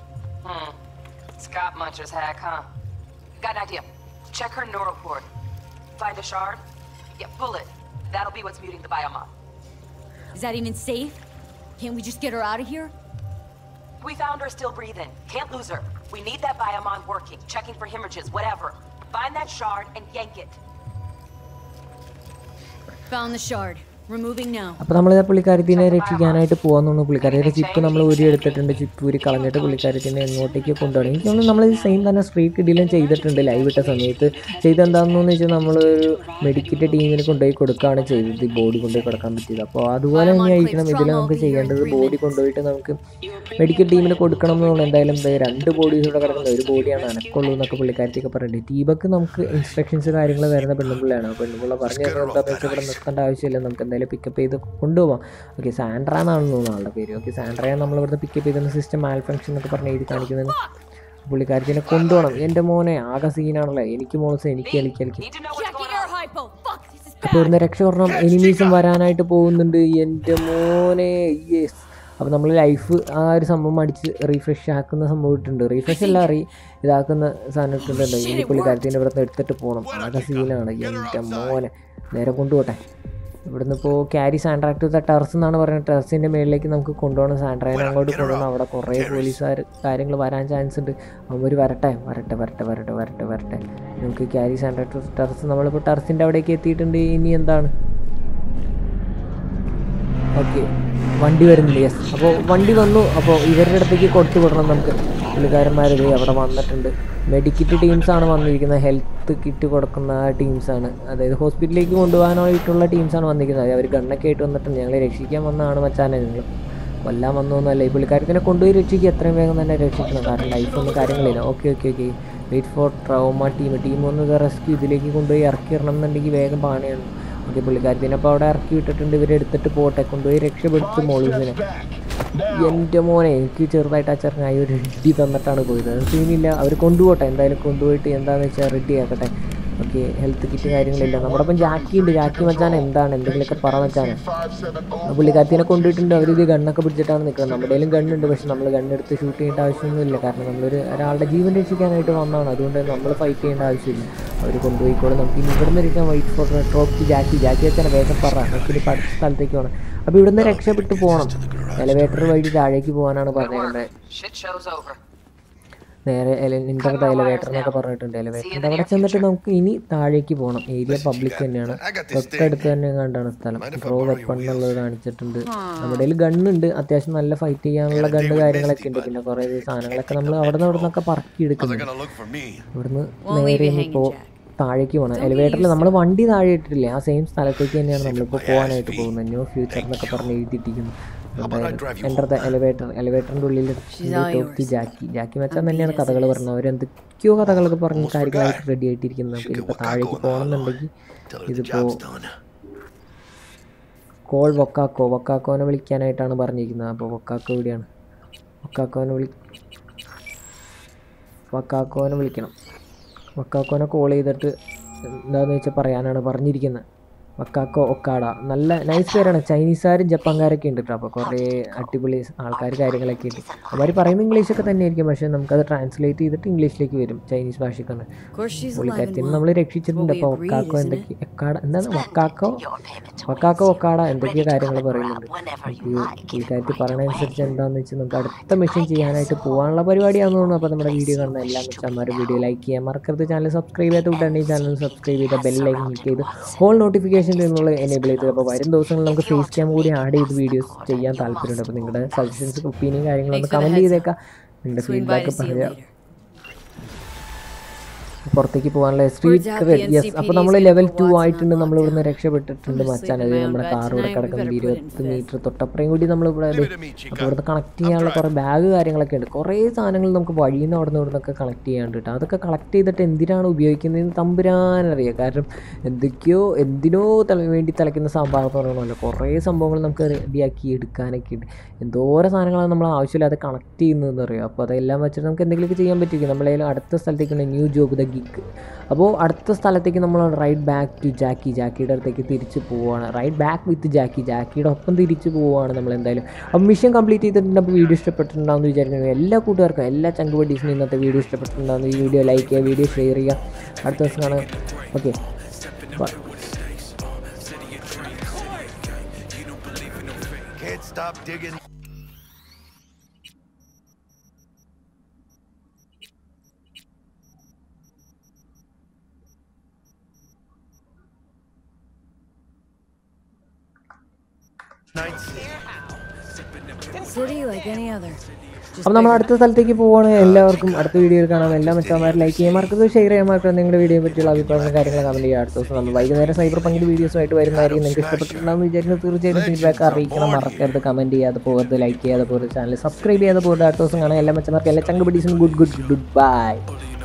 Speaker 6: Scott Muncher's hack, huh? Got an idea. Check her neural port. Find a shard? Yeah, pull it. That'll be what's muting the biomon.
Speaker 2: Is that even safe? Can't we just get her out of here?
Speaker 6: We found her still breathing. Can't lose her. We need that biomon working, checking for hemorrhages, whatever. Find that shard and yank it.
Speaker 2: Found the shard. Removing now.
Speaker 1: അപ്പോൾ നമ്മൾ പുള്ളിക്കാരത്തിനെ രക്ഷിക്കാനായിട്ട് പോകാമെന്നാണ് പുള്ളിക്കാരിയുടെ ചിപ്പ് നമ്മൾ ഊരി എടുത്തിട്ടുണ്ട് ചിപ്പ് ഊരി കളഞ്ഞിട്ട് പുള്ളിക്കാരത്തിനെ എങ്ങോട്ടേക്ക് കൊണ്ടുപോകണം എനിക്ക് തോന്നുന്നു നമ്മൾ സെയിം തന്നെ സ്ട്രീറ്റ് ഇടയിലും ചെയ്തിട്ടുണ്ട് ലൈവ് ഇട്ട സമയത്ത് ചെയ്തെന്താണെന്ന് വെച്ചാൽ നമ്മളൊരു മെഡിക്കറ്റ് ടീമിന് കൊണ്ടുപോയി കൊടുക്കുകയാണ് ചെയ്തത് ഈ ബോഡി കൊണ്ടുപോയി കൊടുക്കാൻ പറ്റിയത് അപ്പോൾ അതുപോലെ തന്നെ ആയിരിക്കണം ഇതിൽ നമുക്ക് ചെയ്യേണ്ടത് ബോഡി കൊണ്ടുപോയിട്ട് നമുക്ക് മെഡിക്കൽ ടീമിന് കൊടുക്കണം എന്നുള്ള എന്തായാലും ദേ രണ്ട് ബോഡീസ് ഇവിടെ കിടക്കുന്നത് ഒരു ബോഡിയാണ് അനക്കുള്ളൂ എന്നൊക്കെ പുള്ളിക്കാരത്തേക്ക് പറഞ്ഞിട്ടുണ്ട് ദീപക്ക് നമുക്ക് ഇൻസ്ട്രക്ഷൻസ് കാര്യങ്ങൾ വരുന്ന പെണ്ണുപിള്ളയാണ് പെണ്ണുപിള്ള പറഞ്ഞു തരുന്നത് എന്താണെന്ന് വെച്ചാൽ ഇവിടെ നിർത്തേണ്ട ആവശ്യമില്ല നമുക്ക് എന്തായാലും പിക്കപ്പ് ചെയ്ത് കൊണ്ടുപോകാം ഓക്കെ സാൻഡ്ര എന്നാണ് തോന്നുന്നു ആളുടെ പേര് ഓക്കെ സാൻഡ്രയെ നമ്മൾ ഇവിടുന്ന് പിക്കപ്പ് ചെയ്തെന്ന് സിസ്റ്റം മാൽ ഫംഗ്ഷൻ എന്നൊക്കെ പറഞ്ഞ് എഴുതി കാണിക്കുന്നത് പുള്ളിക്കാരത്തിനെ കൊണ്ടുപോകണം എൻ്റെ മോനെ ആകെ സീനാണല്ലോ എനിക്ക് മോൾസ് എനിക്ക് എനിക്ക് എനിക്ക്
Speaker 6: Need to know what's
Speaker 2: Jackie
Speaker 6: going
Speaker 2: air
Speaker 6: on.
Speaker 2: hypo. Fuck, this is
Speaker 1: അപ്പോൾ ഇവിടുന്ന് രക്ഷപ്പെടണം എനിമീസും വരാനായിട്ട് പോകുന്നുണ്ട് എൻ്റെ മോനെ യെസ് അപ്പോൾ നമ്മൾ ലൈഫ് ആ ഒരു സംഭവം അടിച്ച് റീഫ്രഷ് ആക്കുന്ന സംഭവം ഇട്ടുണ്ട് റീഫ്രഷ് അല്ല റീ ഇതാക്കുന്ന സാധനം ഇട്ടിട്ടുണ്ട് ഇനി പുള്ളിക്കാരത്തിൻ്റെ ഇവിടുന്ന് എടുത്തിട്ട് പോകണം ആകെ സീനാണ് എൻ്റെ മോനെ നേരെ കൊണ്ടുപോട്ടെ ഇവിടുന്ന് ഇപ്പോൾ carry Sandra to the terrace എന്നാണ് പറയുന്നത് ടെറസിൻ്റെ മേളിലേക്ക് നമുക്ക് കൊണ്ടുപോകണം സാൻഡ്രൈനെ അങ്ങോട്ട് കൊണ്ടുപോകണം അവിടെ കുറേ പോലീസുകാർ കാര്യങ്ങൾ വരാൻ ചാൻസ് ഉണ്ട് അവർ വരട്ടെ വരട്ടെ വരട്ടെ വരട്ടെ വരട്ടെ വരട്ടെ നമുക്ക് ക്യാരി സാൻഡ്രാക്ട് ടു ടെറസ് നമ്മളിപ്പോൾ ടെറസിൻ്റെ അവിടേക്ക് എത്തിയിട്ടുണ്ട് ഇനി എന്താണ് ഓക്കെ വണ്ടി വരുന്നുണ്ട് യെസ് അപ്പോൾ വണ്ടി വന്നു അപ്പോൾ ഇവരുടെ അടുത്തേക്ക് കൊടുത്തു വിടണം നമുക്ക് പുള്ളിക്കാരന്മാർ ദേ അവിടെ വന്നിട്ടുണ്ട് മെഡിക്കിറ്റ് ടീംസാണ് വന്നിരിക്കുന്നത് ഹെൽത്ത് കിറ്റ് കൊടുക്കുന്ന ടീംസാണ് അതായത് ഹോസ്പിറ്റലിലേക്ക് കൊണ്ടുപോകാനായിട്ടുള്ള ടീംസാണ് വന്നിരിക്കുന്നത് അവർ ഗണ്ണൊക്കെ ആയിട്ട് വന്നിട്ടുണ്ട് ഞങ്ങളെ രക്ഷിക്കാൻ വന്നതാണ് മച്ചാനെ നിങ്ങൾ കൊല്ലാൻ വന്നൊന്നുമല്ല ഈ പുള്ളിക്കാരത്തിനെ കൊണ്ടുപോയി രക്ഷിക്കുക എത്രയും വേഗം തന്നെ രക്ഷിക്കണം കാരണം ലൈഫൊന്നും കാര്യങ്ങളില്ല okay okay okay wait for trauma team team ഒന്ന് റെസ്ക്യൂ ഇതിലേക്ക് കൊണ്ടുപോയി ഇറക്കി ഇടണം എന്നുണ്ടെങ്കിൽ വേഗം പാണിയാണ് ഓക്കെ പുള്ളിക്കാരത്തിനെ അപ്പോൾ അവിടെ ഇറക്കി വിട്ടിട്ടുണ്ട് ഇവരെടുത്തിട്ട് പോട്ടെ കൊണ്ടുപോയി രക്ഷപ്പെടുത്തി മോളൂസിനെ എൻ്റെ മോനെ എനിക്ക് ചെറുതായിട്ട് ആ ചെറുങ്ങായി ഒരു ഇടി തന്നിട്ടാണ് പോയത് അത് സീനില്ല അവർ കൊണ്ടുപോട്ടെ എന്തായാലും കൊണ്ടുപോയിട്ട് എന്താണെന്ന് വെച്ചാൽ റെഡി ആക്കട്ടെ ഓക്കെ ഹെൽത്ത് കിറ്റ് കാര്യങ്ങളില്ല നമ്മുടെ ഒപ്പം ജാക്കി ഉണ്ട് ജാക്കി മച്ചാൻ എന്താണ് എന്തെങ്കിലുമൊക്കെ പറ മച്ചാനെ പുള്ളിക്കാരത്തിനെ കൊണ്ടുപോയിട്ടുണ്ട് അവരിത് ഗണ്ണൊക്കെ പിടിച്ചിട്ടാണ് നിൽക്കുന്നത് നമ്മുടെ കയ്യിലും ഗണ്ണുണ്ട് പക്ഷെ നമ്മൾ ഗണ്ണെടുത്ത് ഷൂട്ട് ചെയ്യേണ്ട ആവശ്യമൊന്നുമില്ല കാരണം നമ്മളൊരു ഒരാളുടെ ജീവൻ രക്ഷിക്കാനായിട്ട് വന്നതാണ് അതുകൊണ്ട് നമ്മൾ ഫൈറ്റ് ചെയ്യേണ്ട ആവശ്യമില്ല അവർ കൊണ്ടുപോയിക്കോളും നമുക്ക് ഇനി ഇവിടുന്ന് ഇരിക്കാൻ wait for drop Jackie Jackie വെച്ചാൽ വേഗം പറ നമുക്ക് ഇനി അടുത്ത സ്ഥലത്തേക്ക് പോകണം അപ്പോൾ ഇവിടുന്ന് രക്ഷപ്പെട്ട് പോകണം എലവേറ്റർ വഴി താഴേക്ക് പോകാനാണ് പറഞ്ഞിരുന്നത്
Speaker 6: Shit show's over.
Speaker 1: നേരെ ഇൻ്റർനെറ്റ് എലവേറ്റർ എന്നൊക്കെ പറഞ്ഞിട്ടുണ്ട് എലവേറ്ററിൻ്റെ അവിടെ ചെന്നിട്ട് നമുക്ക് ഇനി താഴേക്ക് പോകണം ഏരിയ പബ്ലിക് തന്നെയാണ് തൊട്ടടുത്ത് തന്നെ കണ്ടാണ് സ്ഥലം ഡ്രോ വെപ്പൺ എന്നുള്ളത് കാണിച്ചിട്ടുണ്ട് നമ്മുടെ കയ്യിൽ ഗണ്ണുണ്ട് അത്യാവശ്യം നല്ല ഫൈറ്റ് ചെയ്യാനുള്ള ഗണ്ണ് കാര്യങ്ങളൊക്കെ ഉണ്ട് പിന്നെ കുറേ സാധനങ്ങളൊക്കെ നമ്മൾ അവിടെ നിന്ന് അവിടെ നിന്നൊക്കെ പറക്കി
Speaker 4: They're
Speaker 1: എടുക്കുന്നുണ്ട്
Speaker 4: gonna look for me.
Speaker 1: ഇവിടുന്ന്
Speaker 2: Won't leave
Speaker 1: നേരെ
Speaker 2: you hanging,
Speaker 1: ഇനിയിപ്പോൾ
Speaker 2: Jack.
Speaker 1: താഴേക്ക് പോകണം എലിവേറ്ററിൽ നമ്മൾ വണ്ടി താഴെ ഇട്ടിട്ടില്ലേ ആ സെയിം സ്ഥലത്തേക്ക് തന്നെയാണ് നമ്മളിപ്പോൾ പോകാനായിട്ട് പോകുന്നത് ന്യൂ ഫ്യൂച്ചർ എന്നൊക്കെ പറഞ്ഞ് എഴുതിയിട്ടിരിക്കുന്നു എൻ്റർ ദ എലിവേറ്റർ എലിവേറ്ററിൻ്റെ ഉള്ളിൽ ടോക്കി ജാക്കി ജാക്കി മച്ചാൻ തന്നെയാണ് കഥകൾ പറഞ്ഞത് അവരെന്തൊക്കെയോ കഥകളൊക്കെ പറഞ്ഞ് കാര്യങ്ങളായിട്ട് റെഡി ആയിട്ടിരിക്കുന്നത് നമുക്ക് ഇനിയിപ്പോൾ താഴേക്ക് പോകണമെന്നുണ്ടെങ്കിൽ
Speaker 4: Tell her the
Speaker 1: ഇതിപ്പോൾ
Speaker 4: job's done.
Speaker 1: കോൾ വൊക്കാക്കോ വൊക്കാക്കോനെ വിളിക്കാനായിട്ടാണ് പറഞ്ഞിരിക്കുന്നത് അപ്പോൾ വൊക്കാക്കോ ഇവിടെയാണ് വൊക്കാക്കോനെ വിളി വക്കാക്കോനെ വിളിക്കണം വക്കാക്കോനെ കോൾ ചെയ്തിട്ട് എന്താണെന്ന് വെച്ചാൽ പറയാനാണ് പറഞ്ഞിരിക്കുന്നത് വക്കാക്കോ ഒക്കാട നല്ല നൈസ് പേരാണ് ചൈനീസുകാരും ജപ്പാൻകാരൊക്കെ ഉണ്ട് കേട്ടോ അപ്പോൾ കുറേ അടിപൊളി ആൾക്കാർ കാര്യങ്ങളൊക്കെ ഉണ്ട് അവർ പറയുന്ന ഇംഗ്ലീഷൊക്കെ തന്നെയായിരിക്കും പക്ഷേ നമുക്കത് ട്രാൻസ്ലേറ്റ് ചെയ്തിട്ട് ഇംഗ്ലീഷിലേക്ക് വരും ചൈനീസ് ഭാഷയ്ക്കാണ്
Speaker 2: Of course, she's alive and
Speaker 1: പുള്ളിക്കാരത്തിന്
Speaker 2: well.
Speaker 1: നമ്മൾ രക്ഷിച്ചിട്ടുണ്ട് അപ്പോൾ
Speaker 2: What we
Speaker 1: ഒക്കാക്കോ
Speaker 2: agreed, isn't
Speaker 1: എന്തൊക്കെ ഒക്കാട എന്താണ് വക്കാക്കോ വക്കാക്കോ ഒക്കാട എന്തൊക്കെയോ കാര്യങ്ങൾ പറയുന്നുണ്ട് നമുക്ക് പുള്ളിക്കാരത്തി പറയണതനുസരിച്ച് എന്താണെന്ന് വെച്ചാൽ നമുക്ക് അടുത്ത മെഷീൻ ചെയ്യാനായിട്ട് പോകാനുള്ള പരിപാടിയാണെന്ന് തോന്നുന്നു അപ്പോൾ നമ്മുടെ വീഡിയോ കാണുന്ന എല്ലാ മിച്ചന്മാരും വീഡിയോ ലൈക്ക് ചെയ്യാൻ മറക്കരുത് ചാനൽ സബ്സ്ക്രൈബ് ചെയ്ത് വിട്ടാണ് ഈ ചാനൽ സബ്സ്ക്രൈബ് ചെയ്ത ബെൽ ലൈക്ക് ക്ലിക്ക് ചെയ്ത് ഹോൾ നോട്ടിഫിക്കേഷൻ എന്നുള്ള എനേബിൾ ചെയ്തത് അപ്പോൾ വരും ദിവസങ്ങളിൽ നമുക്ക് ഫേസ് ക്യാം കൂടി ആഡ് ചെയ്ത് വീഡിയോസ് ചെയ്യാൻ താല്പര്യമുണ്ട് അപ്പോൾ നിങ്ങളുടെ സജഷൻസ് ഒപ്പീനിയൻ കാര്യങ്ങളൊന്ന്
Speaker 2: Thanks for the
Speaker 1: comment
Speaker 2: heads
Speaker 1: ചെയ്തേക്കാം നിങ്ങളുടെ
Speaker 2: So we invite
Speaker 1: feedback
Speaker 2: to see you
Speaker 1: പറയാം
Speaker 2: later.
Speaker 1: പുറത്തേക്ക് പോകാനുള്ള സ്ട്രീറ്റ് യെസ് അപ്പോൾ നമ്മൾ ലെവൽ ടു ആയിട്ടുണ്ട് നമ്മൾ ഇവിടുന്ന് രക്ഷപ്പെട്ടിട്ടുണ്ട് മച്ചാൻ അത് നമ്മുടെ കാർ ഇവിടെ കിടക്കുന്നുണ്ട് ഇരുപത്തി മീറ്റർ തൊട്ടപ്പുറം കൂടി നമ്മൾ ഇവിടെ അപ്പോൾ ഇവിടുന്ന് കണക്ട് ചെയ്യാനുള്ള കുറേ ബാഗ് കാര്യങ്ങളൊക്കെ ഉണ്ട് കുറേ സാധനങ്ങൾ നമുക്ക് വഴിയിൽ നിന്ന് അവിടെ നിന്ന് ഇവിടെ നിന്നൊക്കെ കളക്ട് ചെയ്യാണ്ട് കേട്ടോ അതൊക്കെ കളക്ട് ചെയ്തിട്ട് എന്തിനാണ് ഉപയോഗിക്കുന്നതെന്ന് തമ്പുരാനറിയാം കാരണം എന്തൊക്കെയോ എന്തിനോ തല വേണ്ടി തിളയ്ക്കുന്ന സംഭവം പറയണമല്ലോ കുറേ സംഭവങ്ങൾ നമുക്ക് റെഡിയാക്കി എടുക്കാനൊക്കെ ഉണ്ട് എന്തോരം സാധനങ്ങളാണ് നമ്മൾ ആവശ്യമില്ലാതെ കണക്ട് ചെയ്യുന്നതെന്ന് അറിയാം അപ്പോൾ അതെല്ലാം വെച്ചിട്ട് നമുക്ക് എന്തെങ്കിലുമൊക്കെ ചെയ്യാൻ പറ്റിയിരിക്കും നമ്മളതിൽ അടുത്ത സ്ഥലത്തേക്കുണ്ട് ന്യൂ ജോബ് ദ ഗിഗ് അപ്പോൾ അടുത്ത സ്ഥലത്തേക്ക് നമ്മൾ റൈറ്റ് ബാക്ക് ടു ജാക്കി ജാക്കിയുടെ അടുത്തേക്ക് തിരിച്ച് പോവുകയാണ് റൈറ്റ് ബാക്ക് വിത്ത് ജാക്കി ജാക്കിയുടെ ഒപ്പം തിരിച്ച് പോവുകയാണ് നമ്മൾ എന്തായാലും അപ്പോൾ മിഷൻ കംപ്ലീറ്റ് ചെയ്തിട്ടുണ്ട് അപ്പോൾ വീഡിയോ ഇഷ്ടപ്പെട്ടിട്ടുണ്ടാവുമെന്ന് വിചാരിക്കുന്നത് എല്ലാ കൂട്ടുകാർക്കും എല്ലാ ചങ്കുപടീസിനും ഇന്നത്തെ വീഡിയോ ഇഷ്ടപ്പെട്ടിട്ടുണ്ടാകുന്ന ഈ വീഡിയോ ലൈക്ക് ചെയ്യുക വീഡിയോ ഷെയർ ചെയ്യുക അടുത്ത ദിവസം കാണാം okay
Speaker 4: Can't stop digging. Nights.
Speaker 2: City like any other.
Speaker 1: അപ്പോൾ നമ്മൾ അടുത്ത സ്ഥലത്തേക്ക് പോവുകയാണ് എല്ലാവർക്കും അടുത്ത വീഡിയോയിൽ കാണാം എല്ലാ മെച്ചന്മാരും ലൈക്ക് ചെയ്യാൻ മറക്കരുത് ഷെയർ ചെയ്യാൻ മറക്കരുത് നിങ്ങളുടെ വീഡിയോയെ പറ്റിയുള്ള അഭിപ്രായങ്ങളും കാര്യങ്ങളും കമൻറ്റ് ചെയ്യുക അടുത്ത ദിവസം നമ്മൾ വൈകുന്നേരം സൈബർ പങ്കിൻ്റെ വീഡിയോസുമായിട്ട് വരുന്നതായിരിക്കും നിങ്ങൾക്ക് ഇഷ്ടപ്പെട്ടിട്ടുണ്ടാകും വിചാരിക്കുന്നത് തീർച്ചയായും ഫീഡ്ബാക്ക് അറിയിക്കണം മറക്കരുത് കമൻറ്റ് ചെയ്യാതെ പോകരുത് ലൈക്ക് ചെയ്യാതെ പോകരുത് ചാനൽ സബ്സ്ക്രൈബ് ചെയ്യാതെ പോകരുത് അടുത്ത ദിവസം കാണാം എല്ലാ മെച്ചന്മാർക്ക് എല്ലാ ചങ്കുപിടീസും ഗുഡ് ഗുഡ് ഗുഡ് ബൈ